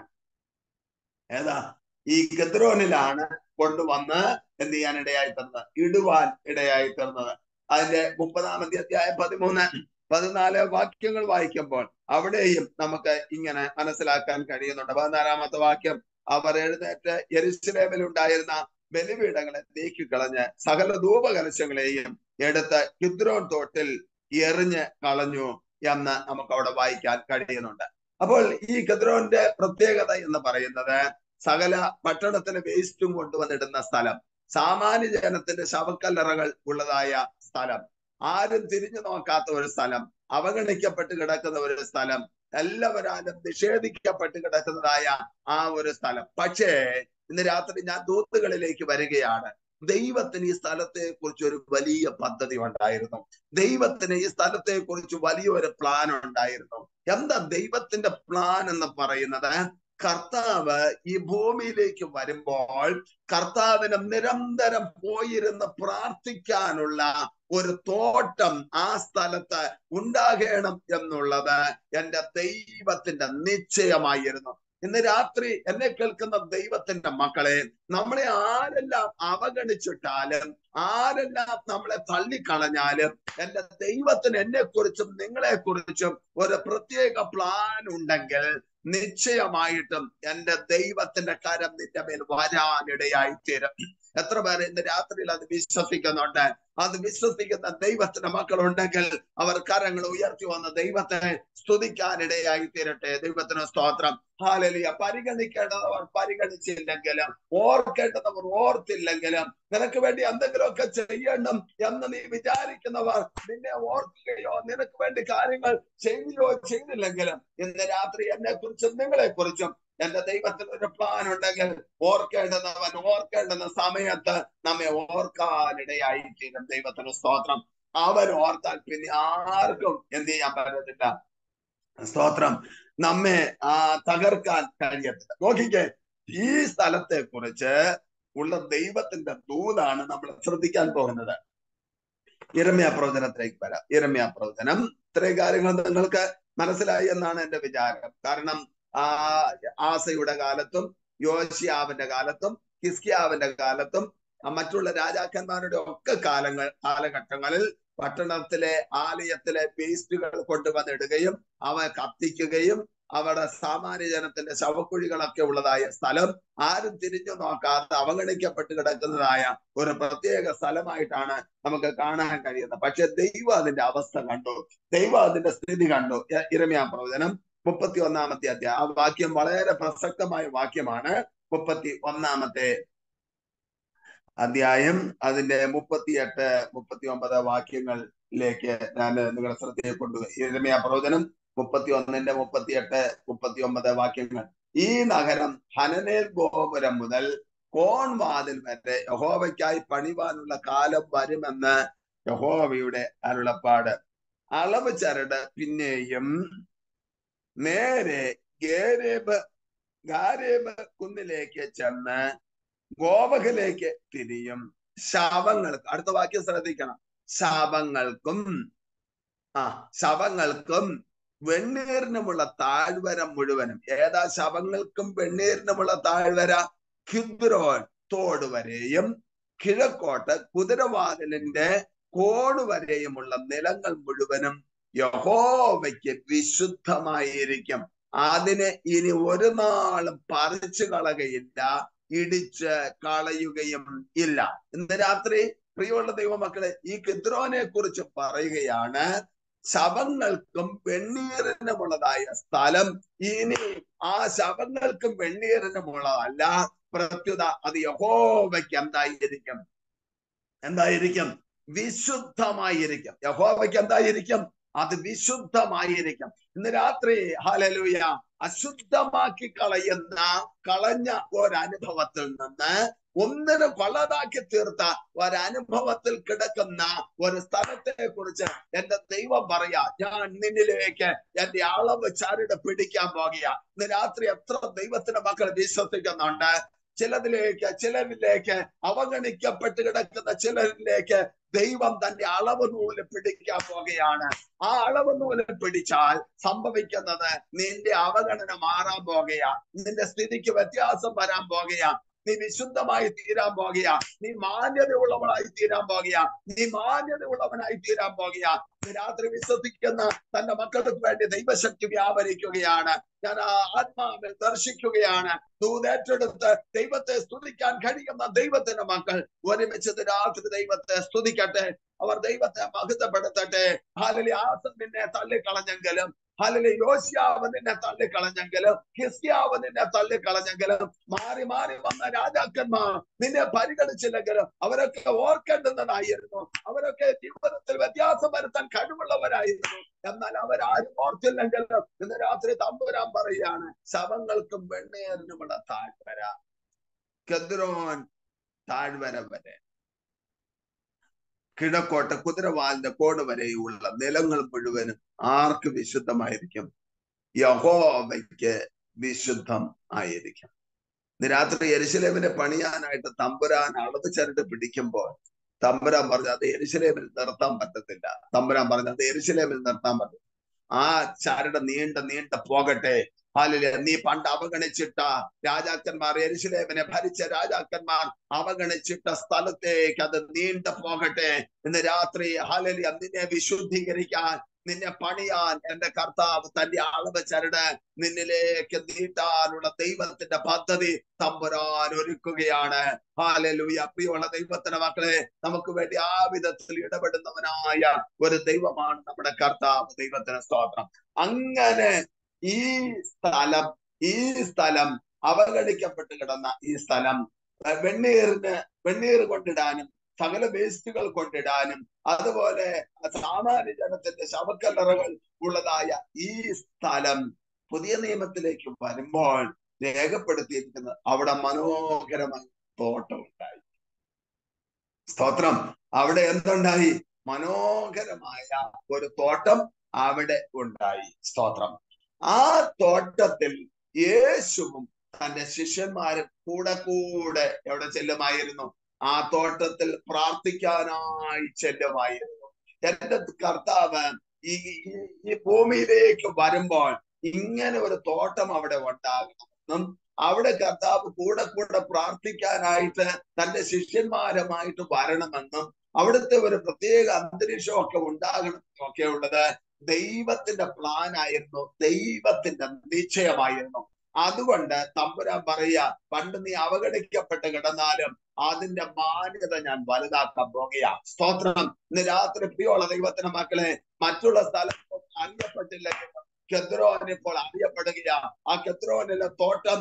S1: ഏതാ ഈ ഗദ്രോനിലാണ് കൊണ്ടുവന്ന് എന്ത് ചെയ്യാൻ ഇടയായി തന്നത് ഇടുവാൻ ഇടയായി തന്നത് അതിന്റെ മുപ്പതാമത്തെ അധ്യായം പതിമൂന്ന് പതിനാല് വാക്യങ്ങൾ വായിക്കുമ്പോൾ അവിടെയും നമുക്ക് ഇങ്ങനെ മനസ്സിലാക്കാൻ കഴിയുന്നുണ്ട് പതിനാലാമത്തെ വാക്യം അവർ എഴുന്നേറ്റ് യെരുസലേമിൽ ഉണ്ടായിരുന്ന ബലിപീഠങ്ങളെ നീക്കിക്കളഞ്ഞ് സകല ധൂപകലശങ്ങളെയും എടുത്ത് കിദ്രോൻ തോട്ടിൽ എറിഞ്ഞ് കളഞ്ഞു എന്ന് നമുക്ക് അവിടെ വായിക്കാൻ കഴിയുന്നുണ്ട് അപ്പോൾ ഈ കദ്രോന്റെ പ്രത്യേകത എന്ന് പറയുന്നത് സകല പട്ടണത്തിന് വേസ്റ്റും കൊണ്ടുവന്നിടുന്ന സ്ഥലം സാമാന്യ ജനത്തിന്റെ ശവക്കല്ലറകൾ ഉള്ളതായ സ്ഥലം ആരും തിരിഞ്ഞു നോക്കാത്ത ഒരു സ്ഥലം അവഗണിക്കപ്പെട്ട് കിടക്കുന്ന ഒരു സ്ഥലം എല്ലാവരാലും നിഷേധിക്കപ്പെട്ട് കിടക്കുന്നതായ ആ ഒരു സ്ഥലം പക്ഷേ ഇന്ന് രാത്രി ഞാൻ ദൂത്തുകളിലേക്ക് വരികയാണ് ദൈവത്തിന് ഈ സ്ഥലത്തെ കുറിച്ച് ഒരു വലിയ പദ്ധതി ഉണ്ടായിരുന്നു ദൈവത്തിന് ഈ സ്ഥലത്തെ കുറിച്ച് വലിയൊരു പ്ലാൻ ഉണ്ടായിരുന്നു എന്താ ദൈവത്തിന്റെ പ്ലാൻ എന്ന് പറയുന്നത് കർത്താവ് ഈ ഭൂമിയിലേക്ക് വരുമ്പോൾ കർത്താവിന് നിരന്തരം പോയിരുന്ന് പ്രാർത്ഥിക്കാനുള്ള ഒരു തോട്ടം ആ സ്ഥലത്ത് ഉണ്ടാകണം എന്നുള്ളത് എന്റെ ദൈവത്തിന്റെ നിശ്ചയമായിരുന്നു ഇന്ന് രാത്രി എന്നെ കേൾക്കുന്ന ദൈവത്തിന്റെ മക്കളെ നമ്മളെ ആരെല്ലാം അവഗണിച്ചിട്ടാലും ആരെല്ലാം നമ്മളെ തള്ളിക്കളഞ്ഞാലും എന്റെ ദൈവത്തിന് എന്നെ കുറിച്ചും നിങ്ങളെ കുറിച്ചും ഒരു പ്രത്യേക പ്ലാൻ ഉണ്ടെങ്കിൽ നിശ്ചയമായിട്ടും എന്റെ ദൈവത്തിന്റെ കരം നിന്റെ മേൽ വരാനിടയായി തീരും എത്ര പേര് ഇന്ന് രാത്രിയിൽ അത് വിശ്വസിക്കുന്നുണ്ട് അത് വിശ്വസിക്കുന്ന ദൈവത്തിന്റെ മക്കളുണ്ടെങ്കിൽ അവർ കരങ്ങൾ ഉയർത്തി വന്ന ദൈവത്തെ സ്തുതിക്കാനിടയായി തീരട്ടെ ദൈവത്തിന് സ്തോത്രം ഹാലലിയ പരിഗണിക്കേണ്ടതവർ പരിഗണിച്ചില്ലെങ്കിലും ഓർക്കേണ്ടതവർ ഓർത്തില്ലെങ്കിലും നിനക്ക് വേണ്ടി എന്തെങ്കിലുമൊക്കെ ചെയ്യണം എന്ന് നീ വിചാരിക്കുന്നവർ നിന്നെ ഓർക്കുകയോ നിനക്ക് വേണ്ടി കാര്യങ്ങൾ ചെയ്യുകയോ ചെയ്തില്ലെങ്കിലും ഇന്ന് രാത്രി എന്നെ കുറിച്ചും നിങ്ങളെ കുറിച്ചും എന്റെ ദൈവത്തിന് ഒരു പ്ലാൻ ഉണ്ടെങ്കിൽ ഓർക്കേണ്ടുന്നവൻ ഓർക്കേണ്ടുന്ന സമയത്ത് നമ്മെ ഓർക്കാനിടയായി തീരും ദൈവത്തിന് സ്തോത്രം അവൻ ഓർത്താൽ പിന്നെ ആർക്കും എന്ത് ചെയ്യാൻ പറ്റത്തില്ല സ്തോത്രം നമ്മെ ആ തകർക്കാൻ കഴിയത്തില്ല നോക്കിക്കേ ഈ സ്ഥലത്തെ കുറിച്ച് ഉള്ള ദൈവത്തിന്റെ ദൂതാണ് നമ്മൾ ശ്രദ്ധിക്കാൻ പോകുന്നത് ഇരമ്യ പ്രവചനത്തിലേക്ക് വരാം ഇരമ്യ പ്രവചനം ഇത്രയും കാര്യങ്ങൾ നിങ്ങൾക്ക് മനസ്സിലായി എന്നാണ് എന്റെ വിചാരം കാരണം ആ ആസയുടെ കാലത്തും യോശിയാവിന്റെ കാലത്തും ഹിസ്കിയാവിന്റെ കാലത്തും മറ്റുള്ള രാജാക്കന്മാരുടെ ഒക്കെ കാലങ്ങൾ കാലഘട്ടങ്ങളിൽ പട്ടണത്തിലെ ആലയത്തിലെ വേസ്റ്റുകൾ കൊണ്ടുവന്നിടുകയും അവ കത്തിക്കുകയും അവിടെ സാമാന്യ ജനത്തിന്റെ ശവക്കുഴികളൊക്കെ ഉള്ളതായ സ്ഥലം ആരും തിരിഞ്ഞു നോക്കാതെ അവഗണിക്കപ്പെട്ട് കിടക്കുന്നതായ ഒരു പ്രത്യേക സ്ഥലമായിട്ടാണ് നമുക്ക് കാണാൻ കഴിയുന്നത് പക്ഷെ ദൈവം അതിന്റെ അവസ്ഥ കണ്ടു ദൈവം അതിന്റെ സ്ഥിതി കണ്ടു ഇരമ്യാ പ്രവചനം മുപ്പത്തി ഒന്നാമത്തെ അധ്യായം ആ വാക്യം വളരെ പ്രസക്തമായ വാക്യമാണ് മുപ്പത്തി ഒന്നാമത്തെ അധ്യായം അതിന്റെ മുപ്പത്തിയെട്ട് മുപ്പത്തി ഒമ്പത് വാക്യങ്ങളിലേക്ക് ഞാൻ നിങ്ങളുടെ ശ്രദ്ധയെ കൊണ്ടുപോയി ഇരമ്യ പ്രവചനം മുപ്പത്തി ഒന്നിന്റെ മുപ്പത്തിയെട്ട് മുപ്പത്തി ഒമ്പത് വാക്യങ്ങൾ ഈ നഗരം ഹനനേൽ ഗോപുരം മുതൽ കോൺവാതിൽ വരെ യഹോവയ്ക്കായി പണിവാനുള്ള കാലം വരുമെന്ന് യഹോവയുടെ അരുളപ്പാട് അളവ് ചരട് പിന്നെയും നേരെ ഗേരേബ് ഗാരേബ് കുന്നിലേക്ക് ചെന്ന് ഗോവകിലേക്ക് തിരിയും ശവങ്ങൾക്ക് അടുത്ത വാക്യം ശ്രദ്ധിക്കണം ശവങ്ങൾക്കും ആ ശവങ്ങൾക്കും വെണ്ണീറിനുമുള്ള താഴ്വര മുഴുവനും ഏതാ ശവങ്ങൾക്കും വെണ്ണീറിനുമുള്ള താഴ്വര ഖിദ്രോൻ തോട് വരെയും കിഴക്കോട്ട് കുതിരവാതിലിന്റെ കോട് വരെയുമുള്ള നിലങ്ങൾ മുഴുവനും യഹോവയ്ക്ക് വിശുദ്ധമായിരിക്കും അതിനെ ഇനി ഒരു നാളും പറിച്ചു കളകയില്ല ഇടിച്ച് കളയുകയും ഇല്ല ഇന്ന് രാത്രി പ്രിയമുള്ള ദൈവമക്കളെ ഈ കിദ്രോനെ കുറിച്ച് പറയുകയാണ് ശവങ്ങൾക്കും വെണ്ണീറിനുമുള്ളതായ സ്ഥലം ഇനി ആ ശവങ്ങൾക്കും വെണ്ണീറിനുമുള്ളതല്ല പ്രത്യുത അത് യഹോവയ്ക്ക് എന്തായിരിക്കും എന്തായിരിക്കും വിശുദ്ധമായിരിക്കും യഹോവയ്ക്ക് എന്തായിരിക്കും അത് വിശുദ്ധമായിരിക്കും ഇന്ന് രാത്രി ഹാലലൂയ അശുദ്ധമാക്കി കളയുന്ന കളഞ്ഞ ഒരനുഭവത്തിൽ നിന്ന് ഒന്നിന് കൊള്ളതാക്കി തീർത്ത ഒരനുഭവത്തിൽ കിടക്കുന്ന ഒരു സ്ഥലത്തെ കുറിച്ച് എന്റെ ദൈവം പറയാ ഞാൻ നിന്നിലേക്ക് എന്റെ അളവ് ചരട് പിടിക്കാൻ പോകുക ഇന്ന് രാത്രി എത്ര ദൈവത്തിന്റെ മക്കൾ വിശ്വസിക്കുന്നുണ്ട് ചിലതിലേക്ക് ചിലരിലേക്ക് അവഗണിക്കപ്പെട്ട് കിടക്കുന്ന ചിലരിലേക്ക് ദൈവം തന്റെ അളവ് നൂല് പിടിക്കാൻ പോകുകയാണ് ആ അളവ് നൂല് പിടിച്ചാൽ സംഭവിക്കുന്നത് നിന്റെ അവഗണന മാറാൻ പോകുകയാ നിന്റെ സ്ഥിതിക്ക് വ്യത്യാസം വരാൻ പോകുകയാ നീ വിശുദ്ധമായി തീരാൻ പോകുക നീ മാന്യതയുള്ളവനായി തീരാൻ പോകുക നീ മാന്യതയുള്ളവനായി തീരാൻ പോകുക രാത്രി വിശ്വസിക്കുന്ന തന്റെ മക്കൾക്ക് വേണ്ടി ദൈവശക്തി വ്യാപരിക്കുകയാണ് ഞാൻ ആ ആത്മാവിൽ ദർശിക്കുകയാണ് ദൂതേറ്റെടുത്ത് ദൈവത്തെ സ്തുതിക്കാൻ കഴിയുന്ന ദൈവത്തിന്റെ മക്കൾ ഒരുമിച്ച് രാത്രി ദൈവത്തെ സ്തുതിക്കട്ടെ അവർ ദൈവത്തെ മഹത്വപ്പെടുത്തട്ടെ ഹാലലി ആസം നിന്നെ തള്ളിക്കളഞ്ഞെങ്കിലും ഹാലലി യോശിയാവ് നിന്നെ തള്ളിക്കളഞ്ഞെങ്കിലും ഹിസ്യാവ് നിന്നെ തള്ളിക്കളഞ്ഞെങ്കിലും മാറി മാറി വന്ന രാജാക്കന്മാർ നിന്നെ പരിഗണിച്ചില്ലെങ്കിലും അവരൊക്കെ ഓർക്കേണ്ടുന്നതായിരുന്നു അവരൊക്കെ ജീവിതത്തിൽ വ്യത്യാസം വരുത്താൻ കഴിവുള്ളവരായിരുന്നു എന്നാൽ അവരാരും ഓർത്തില്ലെങ്കിലും ഇന്ന് രാത്രി തമ്പുരാൻ പറയുകയാണ് ശവങ്ങൾക്കും വെണ്ണേറിനുമുള്ള താഴ്വര കെദ്രോൻ താഴ്വര വരെ കിഴക്കോട്ട് കുതിരവാലിന്റെ കോട് വരെയുള്ള നിലങ്ങൾ മുഴുവനും ആർക്ക് വിശുദ്ധമായിരിക്കും യഹോവയ്ക്ക് വിശുദ്ധം ആയിരിക്കും ഇന്ന് രാത്രി എരിശിലേമിനെ പണിയാനായിട്ട് തമ്പുരാൻ അളവ് ചരട് പിടിക്കുമ്പോൾ തമ്പുരാൻ പറഞ്ഞു അത് എരിശിലേമിൽ നിർത്താൻ പറ്റത്തില്ല തമ്പുരാൻ പറഞ്ഞു അത് എരിശിലേമിൽ നിർത്താൻ പറ്റും ആ ചരട് നീണ്ട നീണ്ട പോകട്ടെ ഹാലിലെ നീ പണ്ട് അവഗണിച്ചിട്ട രാജാക്കന്മാർ എരിശിലേമിനെ ഭരിച്ച രാജാക്കന്മാർ അവഗണിച്ചിട്ട സ്ഥലത്തേക്ക് അത് നീണ്ടു പോകട്ടെ ഇന്ന് രാത്രി ഹാലലി നിന്നെ വിശുദ്ധീകരിക്കാൻ നിന്നെ പണിയാൻ എന്റെ കർത്താവ് തന്റെ അളവ് ചരട് നിന്നിലേക്ക് നീട്ടാനുള്ള ദൈവത്തിന്റെ പദ്ധതി തമ്പുരാൻ ഒരുക്കുകയാണ് ഹാലലൂയ പ്രിയമുള്ള ദൈവത്തിന്റെ മക്കളെ നമുക്ക് വേണ്ടി ആ വിധത്തിൽ ഇടപെടുന്നവനായ ഒരു ദൈവമാണ് നമ്മുടെ കർത്താവ് ദൈവത്തിന് സ്തോത്രം അങ്ങനെ ഈ സ്ഥലം ഈ സ്ഥലം അവഗണിക്കപ്പെട്ട് കിടന്ന ഈ സ്ഥലം വെണ്ണീറിന് വെണ്ണീർ കൊണ്ടിടാനും സകല വേസ്റ്റുകൾ കൊണ്ടിടാനും അതുപോലെ സാമാന്യ ജനത്തിന്റെ ശവക്കല്ലറകൾ ഉള്ളതായ ഈ സ്ഥലം പുതിയ നിയമത്തിലേക്ക് വരുമ്പോൾ രേഖപ്പെടുത്തിയിരിക്കുന്നത് അവിടെ മനോഹരമായ തോട്ടം ഉണ്ടായി സ്തോത്രം അവിടെ എന്തുണ്ടായി മനോഹരമായ ഒരു തോട്ടം അവിടെ ഉണ്ടായി സ്തോത്രം ആ തോട്ടത്തിൽ യേശുവും തന്റെ ശിഷ്യന്മാരും കൂടെ കൂടെ എവിടെ ചെല്ലുമായിരുന്നു ആ തോട്ടത്തിൽ പ്രാർത്ഥിക്കാനായി ചെല്ലുമായിരുന്നു എന്റെ കർത്താവ് ഈ ഈ ഭൂമിയിലേക്ക് വരുമ്പോൾ ഇങ്ങനെ ഒരു തോട്ടം അവിടെ ഉണ്ടാകണമെന്നും അവിടെ കർത്താവ് കൂടെ കൂടെ പ്രാർത്ഥിക്കാനായിട്ട് തന്റെ ശിഷ്യന്മാരുമായിട്ട് വരണമെന്നും അവിടുത്തെ ഒരു പ്രത്യേക അന്തരീക്ഷമൊക്കെ ഉണ്ടാകണം ഒക്കെ ഉള്ളത് ദൈവത്തിന്റെ പ്ലാൻ ആയിരുന്നു ദൈവത്തിന്റെ നിശ്ചയമായിരുന്നു അതുകൊണ്ട് തമ്പുരാൻ പറയാ പണ്ട് നീ അവഗണിക്കപ്പെട്ട് കിടന്നാലും അതിന്റെ മാന്യത ഞാൻ വലുതാക്കാൻ പോകുകയാ സ്തോത്രം ഇന്ന് രാത്രി പ്രിയോള ദൈവത്തിന്റെ മക്കളെ മറ്റുള്ള സ്ഥലത്ത് അറിയപ്പെട്ടില്ലെങ്കിൽ കെദ്രോൻ ഇപ്പോൾ അറിയപ്പെടുകയാ ആ കെദ്രോനിലെ തോട്ടം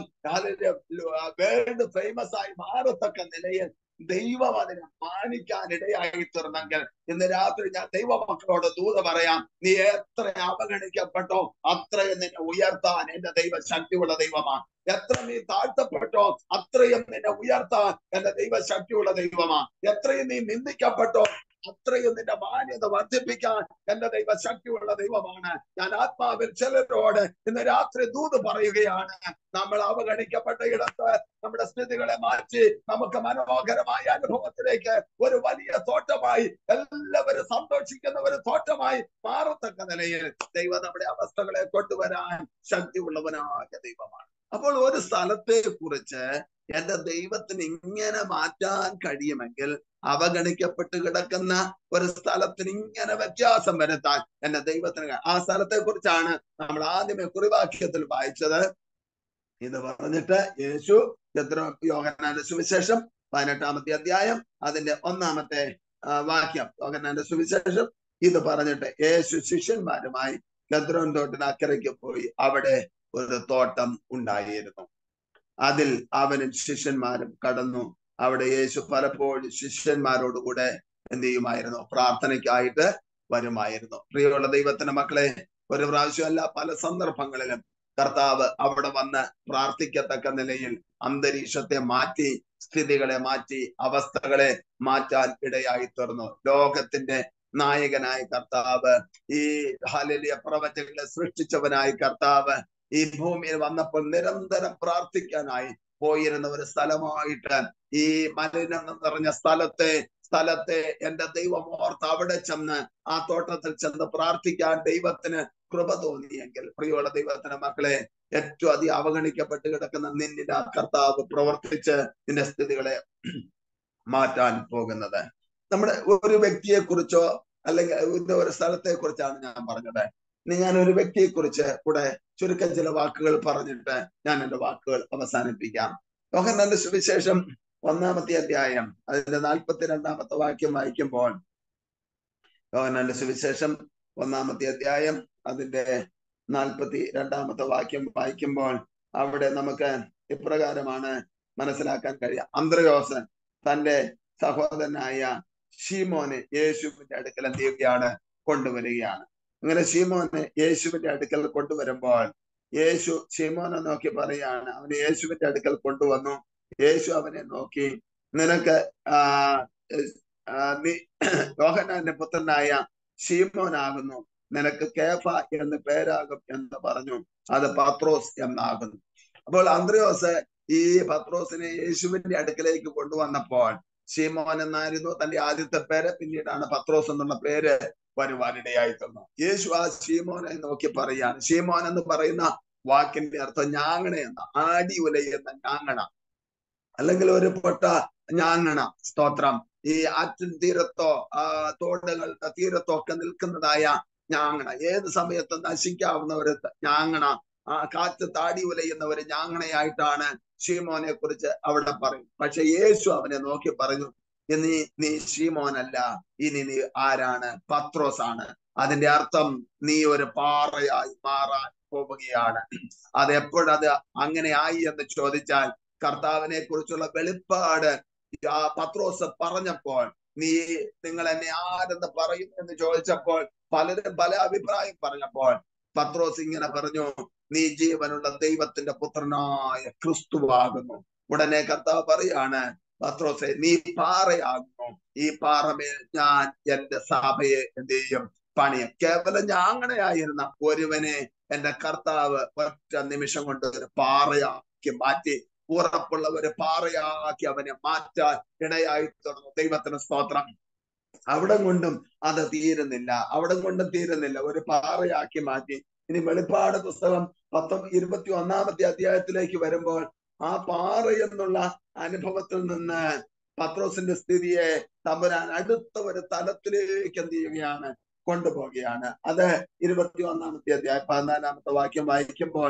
S1: വേൾഡ് ഫേമസ് ആയി മാറത്തക്ക നിലയിൽ ദൈവം അതിനെ മാനിക്കാൻ ഇടയായി തീർന്നെങ്കിൽ ഇന്ന് രാത്രി ഞാൻ ദൈവമക്കളോട് ദൂത പറയാം നീ എത്ര അവഗണിക്കപ്പെട്ടോ അത്രയും നിന്നെ ഉയർത്താൻ എന്റെ ദൈവ ശക്തിയുള്ള ദൈവമാണ് എത്ര നീ താഴ്ത്തപ്പെട്ടോ അത്രയും നിന്നെ ഉയർത്താൻ എന്റെ ദൈവ ശക്തിയുള്ള ദൈവമാണ് എത്രയും നീ നിന്ദിക്കപ്പെട്ടോ അത്രയും നിന്റെ മാന്യത വർദ്ധിപ്പിക്കാൻ എന്റെ ദൈവ ശക്തിയുള്ള ദൈവമാണ് ഞാൻ ആത്മാവിൽ ചിലരോട് ഇന്ന് രാത്രി ദൂത് പറയുകയാണ് നമ്മൾ അവഗണിക്കപ്പെട്ട ഇടത്ത് നമ്മുടെ സ്ഥിതികളെ മാറ്റി നമുക്ക് മനോഹരമായ അനുഭവത്തിലേക്ക് ഒരു വലിയ തോട്ടമായി എല്ലാവരും സന്തോഷിക്കുന്ന ഒരു തോട്ടമായി മാറത്തക്ക നിലയിൽ ദൈവം നമ്മുടെ അവസ്ഥകളെ കൊണ്ടുവരാൻ ശക്തിയുള്ളവനായ ദൈവമാണ് അപ്പോൾ ഒരു സ്ഥലത്തെ കുറിച്ച് എന്റെ ദൈവത്തിന് ഇങ്ങനെ മാറ്റാൻ കഴിയുമെങ്കിൽ അവഗണിക്കപ്പെട്ട് കിടക്കുന്ന ഒരു സ്ഥലത്തിന് ഇങ്ങനെ വ്യത്യാസം വരുത്താൻ എന്റെ ദൈവത്തിന് ആ സ്ഥലത്തെ കുറിച്ചാണ് നമ്മൾ ആദ്യമേ കുറിവാക്യത്തിൽ വായിച്ചത് ഇത് പറഞ്ഞിട്ട് യേശു യോഹനാന്റെ സുവിശേഷം പതിനെട്ടാമത്തെ അധ്യായം അതിന്റെ ഒന്നാമത്തെ വാക്യം യോഹനാന്റെ സുവിശേഷം ഇത് പറഞ്ഞിട്ട് യേശു ശിഷ്യന്മാരുമായി ഗദ്രോൻ തോട്ടിന് അക്കരയ്ക്ക് പോയി അവിടെ ഒരു തോട്ടം ഉണ്ടായിരുന്നു അതിൽ അവനും ശിഷ്യന്മാരും കടന്നു അവിടെ യേശു പലപ്പോഴും ശിഷ്യന്മാരോടുകൂടെ എന്ത് ചെയ്യുമായിരുന്നു പ്രാർത്ഥനയ്ക്കായിട്ട് വരുമായിരുന്നു പ്രിയമുള്ള ദൈവത്തിന്റെ മക്കളെ ഒരു പ്രാവശ്യമല്ല പല സന്ദർഭങ്ങളിലും കർത്താവ് അവിടെ വന്ന് പ്രാർത്ഥിക്കത്തക്ക നിലയിൽ അന്തരീക്ഷത്തെ മാറ്റി സ്ഥിതികളെ മാറ്റി അവസ്ഥകളെ മാറ്റാൻ ഇടയായി തീർന്നു ലോകത്തിന്റെ നായകനായ കർത്താവ് ഈ ഹലിയ പ്രവചകളെ സൃഷ്ടിച്ചവനായ കർത്താവ് ഈ ഭൂമിയിൽ വന്നപ്പോൾ നിരന്തരം പ്രാർത്ഥിക്കാനായി പോയിരുന്ന ഒരു സ്ഥലമായിട്ട് ഈ മലിനം നിറഞ്ഞ സ്ഥലത്തെ സ്ഥലത്തെ എന്റെ ദൈവം ഓർത്ത് അവിടെ ചെന്ന് ആ തോട്ടത്തിൽ ചെന്ന് പ്രാർത്ഥിക്കാൻ ദൈവത്തിന് കൃപ തോന്നിയെങ്കിൽ പ്രിയമുള്ള ദൈവത്തിന്റെ മക്കളെ ഏറ്റവും അധികം അവഗണിക്കപ്പെട്ട് കിടക്കുന്ന നിന്നിന്റെ ആ കർത്താവ് പ്രവർത്തിച്ച് നിന്റെ സ്ഥിതികളെ മാറ്റാൻ പോകുന്നത് നമ്മുടെ ഒരു വ്യക്തിയെ കുറിച്ചോ അല്ലെങ്കിൽ ഒരു സ്ഥലത്തെ കുറിച്ചാണ് ഞാൻ പറഞ്ഞത് ഇനി ഞാൻ ഒരു വ്യക്തിയെ കുറിച്ച് കൂടെ ചുരുക്കം ചില വാക്കുകൾ പറഞ്ഞിട്ട് ഞാൻ എന്റെ വാക്കുകൾ അവസാനിപ്പിക്കാം യോഹന്നാന്റെ സുവിശേഷം ഒന്നാമത്തെ അധ്യായം അതിന്റെ നാൽപ്പത്തിരണ്ടാമത്തെ വാക്യം വായിക്കുമ്പോൾ യോഹന്നാന്റെ സുവിശേഷം ഒന്നാമത്തെ അധ്യായം അതിന്റെ നാൽപ്പത്തി രണ്ടാമത്തെ വാക്യം വായിക്കുമ്പോൾ അവിടെ നമുക്ക് ഇപ്രകാരമാണ് മനസ്സിലാക്കാൻ കഴിയുക അന്ത്രയോസൻ തന്റെ സഹോദരനായ ഷീമോനെ യേശുവിന്റെ അടുക്കൽ എന്ത് ചെയ്യുകയാണ് കൊണ്ടുവരികയാണ് അങ്ങനെ ഷീമോനെ യേശുവിന്റെ അടുക്കൽ കൊണ്ടുവരുമ്പോൾ യേശു ഷീമോനെ നോക്കി പറയാണ് അവന് യേശുവിന്റെ അടുക്കൽ കൊണ്ടുവന്നു യേശു അവനെ നോക്കി നിനക്ക് ആ നീ യോഹനാന്റെ പുത്രനായ ഷീമോനാകുന്നു നിനക്ക് കേഫ എന്ന് പേരാകും എന്ന് പറഞ്ഞു അത് പത്രോസ് എന്നാകുന്നു അപ്പോൾ അന്ത്രയോസ് ഈ പത്രോസിനെ യേശുവിന്റെ അടുക്കലേക്ക് കൊണ്ടുവന്നപ്പോൾ ഷീമോൻ എന്നായിരുന്നു തന്റെ ആദ്യത്തെ പേര് പിന്നീടാണ് പത്രോസ് എന്നുള്ള പേര് വരുവാനിടയായി തന്നു യേശു ആ ഷീമോനെ നോക്കി പറയാണ് ഷീമോൻ എന്ന് പറയുന്ന വാക്കിന്റെ അർത്ഥം ഞാങ്ങണ എന്ന ആടി ഉലയുന്ന ഞാങ്ങണ അല്ലെങ്കിൽ ഒരു പൊട്ട ഞാങ്ങണ സ്തോത്രം ഈ ആറ്റിൻ തീരത്തോ ആ തോടുകളുടെ തീരത്തോ ഒക്കെ നിൽക്കുന്നതായ ഞാങ്ങണ ഏത് സമയത്ത് നശിക്കാവുന്ന ഒരു ഞാങ്ങണ ആ കാറ്റ് താടി ഉലയുന്ന ഒരു ഞാങ്ങണയായിട്ടാണ് ഷീമോനെ കുറിച്ച് അവിടെ പറയും പക്ഷെ യേശു അവനെ നോക്കി പറഞ്ഞു നീ നീ ഷീമോനല്ല ഇനി നീ ആരാണ് പത്രോസ് ആണ് അതിന്റെ അർത്ഥം നീ ഒരു പാറയായി മാറാൻ പോവുകയാണ് അത് എപ്പോഴത് അങ്ങനെ ആയി എന്ന് ചോദിച്ചാൽ കർത്താവിനെ കുറിച്ചുള്ള വെളിപ്പാട് ആ പത്രോസ് പറഞ്ഞപ്പോൾ നീ നിങ്ങൾ എന്നെ ആരെന്ന് പറയും എന്ന് ചോദിച്ചപ്പോൾ പലരും പല അഭിപ്രായം പറഞ്ഞപ്പോൾ പത്രോസ് ഇങ്ങനെ പറഞ്ഞു നീ ജീവനുള്ള ദൈവത്തിന്റെ പുത്രനായ ക്രിസ്തുവാകുന്നു ഉടനെ കർത്താവ് പറയാണ് പത്രോസെ നീ പാറയാകുന്നു ഈ പാറമേൽ ഞാൻ എന്റെ സഭയെ എന്ത് ചെയ്യും പണിയും കേവലം ഞാങ്ങണയായിരുന്ന ഒരുവനെ എന്റെ കർത്താവ് ഒറ്റ നിമിഷം കൊണ്ട് ഒരു പാറയാക്കി മാറ്റി ഉറപ്പുള്ള ഒരു പാറയാക്കി അവനെ മാറ്റാൻ ഇടയായി തുടർന്നു ദൈവത്തിന് സ്തോത്രം അവിടെ കൊണ്ടും അത് തീരുന്നില്ല അവിടെ കൊണ്ടും തീരുന്നില്ല ഒരു പാറയാക്കി മാറ്റി ഇനി വെളിപ്പാട് പുസ്തകം പത്തൊമ്പത് ഇരുപത്തി ഒന്നാമത്തെ അധ്യായത്തിലേക്ക് വരുമ്പോൾ ആ പാറ എന്നുള്ള അനുഭവത്തിൽ നിന്ന് പത്രോസിന്റെ സ്ഥിതിയെ തമ്പുരാൻ അടുത്ത ഒരു തലത്തിലേക്ക് എന്ത് ചെയ്യുകയാണ് കൊണ്ടുപോവുകയാണ് അത് ഇരുപത്തി ഒന്നാമത്തെ അധ്യായം പതിനാലാമത്തെ വാക്യം വായിക്കുമ്പോൾ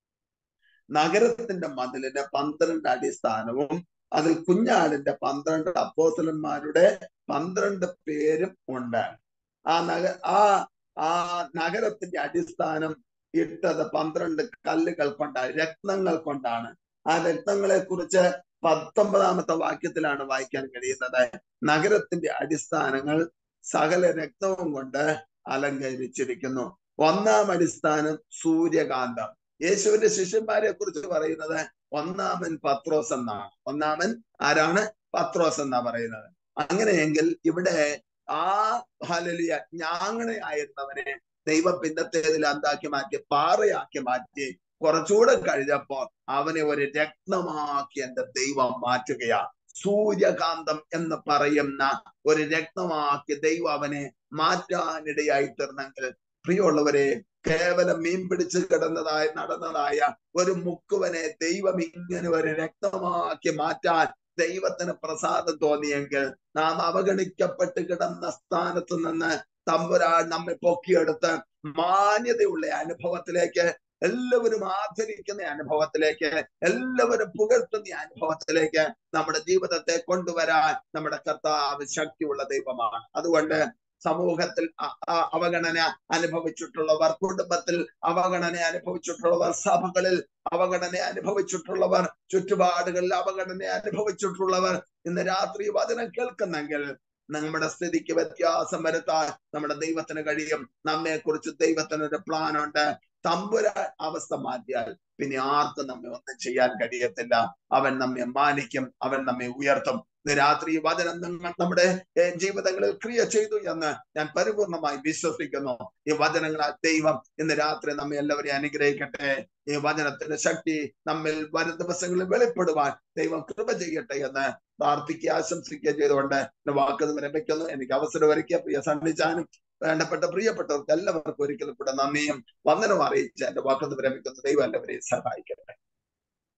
S1: നഗരത്തിന്റെ മതിലിന് പന്ത്രണ്ട് അടിസ്ഥാനവും അതിൽ കുഞ്ഞാടിന്റെ പന്ത്രണ്ട് അപ്പോസലന്മാരുടെ പന്ത്രണ്ട് പേരും ഉണ്ട് ആ നഗ ആ ആ നഗരത്തിന്റെ അടിസ്ഥാനം ഇട്ടത് പന്ത്രണ്ട് കല്ലുകൾ കൊണ്ടാണ് രത്നങ്ങൾ കൊണ്ടാണ് ആ രത്നങ്ങളെ കുറിച്ച് പത്തൊമ്പതാമത്തെ വാക്യത്തിലാണ് വായിക്കാൻ കഴിയുന്നത് നഗരത്തിന്റെ അടിസ്ഥാനങ്ങൾ സകല രക്തവും കൊണ്ട് അലങ്കരിച്ചിരിക്കുന്നു ഒന്നാം അടിസ്ഥാനം സൂര്യകാന്തം യേശുവിന്റെ ശിഷ്യന്മാരെ കുറിച്ച് പറയുന്നത് ഒന്നാമൻ പത്രോസ് എന്നാണ് ഒന്നാമൻ ആരാണ് പത്രോസ് എന്നാ പറയുന്നത് അങ്ങനെയെങ്കിൽ ഇവിടെ ആ ഹലലിയ ഞാങ്ങണയായിരുന്നവനെ ദൈവം പിന്നത്തേതിൽ എന്താക്കി മാറ്റി പാറയാക്കി മാറ്റി കുറച്ചുകൂടെ കഴിഞ്ഞപ്പോൾ അവനെ ഒരു രത്നമാക്കി എന്റെ ദൈവം മാറ്റുകയാണ് സൂര്യകാന്തം എന്ന് പറയുന്ന ഒരു രത്നമാക്കി ദൈവം അവനെ മാറ്റാനിടയായി തീർന്നെങ്കിൽ പ്രിയമുള്ളവരെ കേവലം മീൻ പിടിച്ച് കിടന്നതായ നടന്നതായ ഒരു മുക്കുവനെ ദൈവം ഇങ്ങനെ ഒരു രക്തമാക്കി മാറ്റാൻ ദൈവത്തിന് പ്രസാദം തോന്നിയെങ്കിൽ നാം അവഗണിക്കപ്പെട്ട് കിടന്ന സ്ഥാനത്ത് നിന്ന് തമ്പുരാൻ നമ്മെ പൊക്കിയെടുത്ത് മാന്യതയുള്ള അനുഭവത്തിലേക്ക് എല്ലാവരും ആദരിക്കുന്ന അനുഭവത്തിലേക്ക് എല്ലാവരും പുകഴ്ത്തുന്ന അനുഭവത്തിലേക്ക് നമ്മുടെ ജീവിതത്തെ കൊണ്ടുവരാൻ നമ്മുടെ കർത്താവ് ശക്തിയുള്ള ദൈവമാണ് അതുകൊണ്ട് സമൂഹത്തിൽ അവഗണന അനുഭവിച്ചിട്ടുള്ളവർ കുടുംബത്തിൽ അവഗണന അനുഭവിച്ചിട്ടുള്ളവർ സഭകളിൽ അവഗണന അനുഭവിച്ചിട്ടുള്ളവർ ചുറ്റുപാടുകളിൽ അവഗണന അനുഭവിച്ചിട്ടുള്ളവർ ഇന്ന് രാത്രി വചനം കേൾക്കുന്നെങ്കിൽ നമ്മുടെ സ്ഥിതിക്ക് വ്യത്യാസം വരുത്താൻ നമ്മുടെ ദൈവത്തിന് കഴിയും നമ്മെ കുറിച്ച് ദൈവത്തിന് ഒരു പ്ലാൻ ഉണ്ട് തമ്പുര അവസ്ഥ മാറ്റിയാൽ പിന്നെ ആർക്കും നമ്മെ ഒന്നും ചെയ്യാൻ കഴിയത്തില്ല അവൻ നമ്മെ മാനിക്കും അവൻ നമ്മെ ഉയർത്തും രാത്രി വചനം നിങ്ങൾ നമ്മുടെ ജീവിതങ്ങളിൽ ക്രിയ ചെയ്തു എന്ന് ഞാൻ പരിപൂർണമായി വിശ്വസിക്കുന്നു ഈ വചനങ്ങളാൽ ദൈവം ഇന്ന് രാത്രി നമ്മെ എല്ലാവരെയും അനുഗ്രഹിക്കട്ടെ ഈ വചനത്തിന്റെ ശക്തി നമ്മിൽ വരും ദിവസങ്ങളിൽ വെളിപ്പെടുവാൻ ദൈവം കൃപ ചെയ്യട്ടെ എന്ന് പ്രാർത്ഥിക്കുക ആശംസിക്കുക ചെയ്തുകൊണ്ട് എന്റെ വാക്ക് വിരമിക്കുന്നു എനിക്ക് അവസരം ഒരുക്കിയ പ്രിയ സണ്ണിച്ചാനും വേണ്ടപ്പെട്ട പ്രിയപ്പെട്ടവർക്ക് എല്ലാവർക്കും ഒരിക്കലും കൂടെ നന്ദിയും വന്ദനം അറിയിച്ച് എന്റെ വാക്കൊന്ന് വിരമിക്കുന്നു ദൈവം എല്ലാവരെയും സഹായിക്കട്ടെ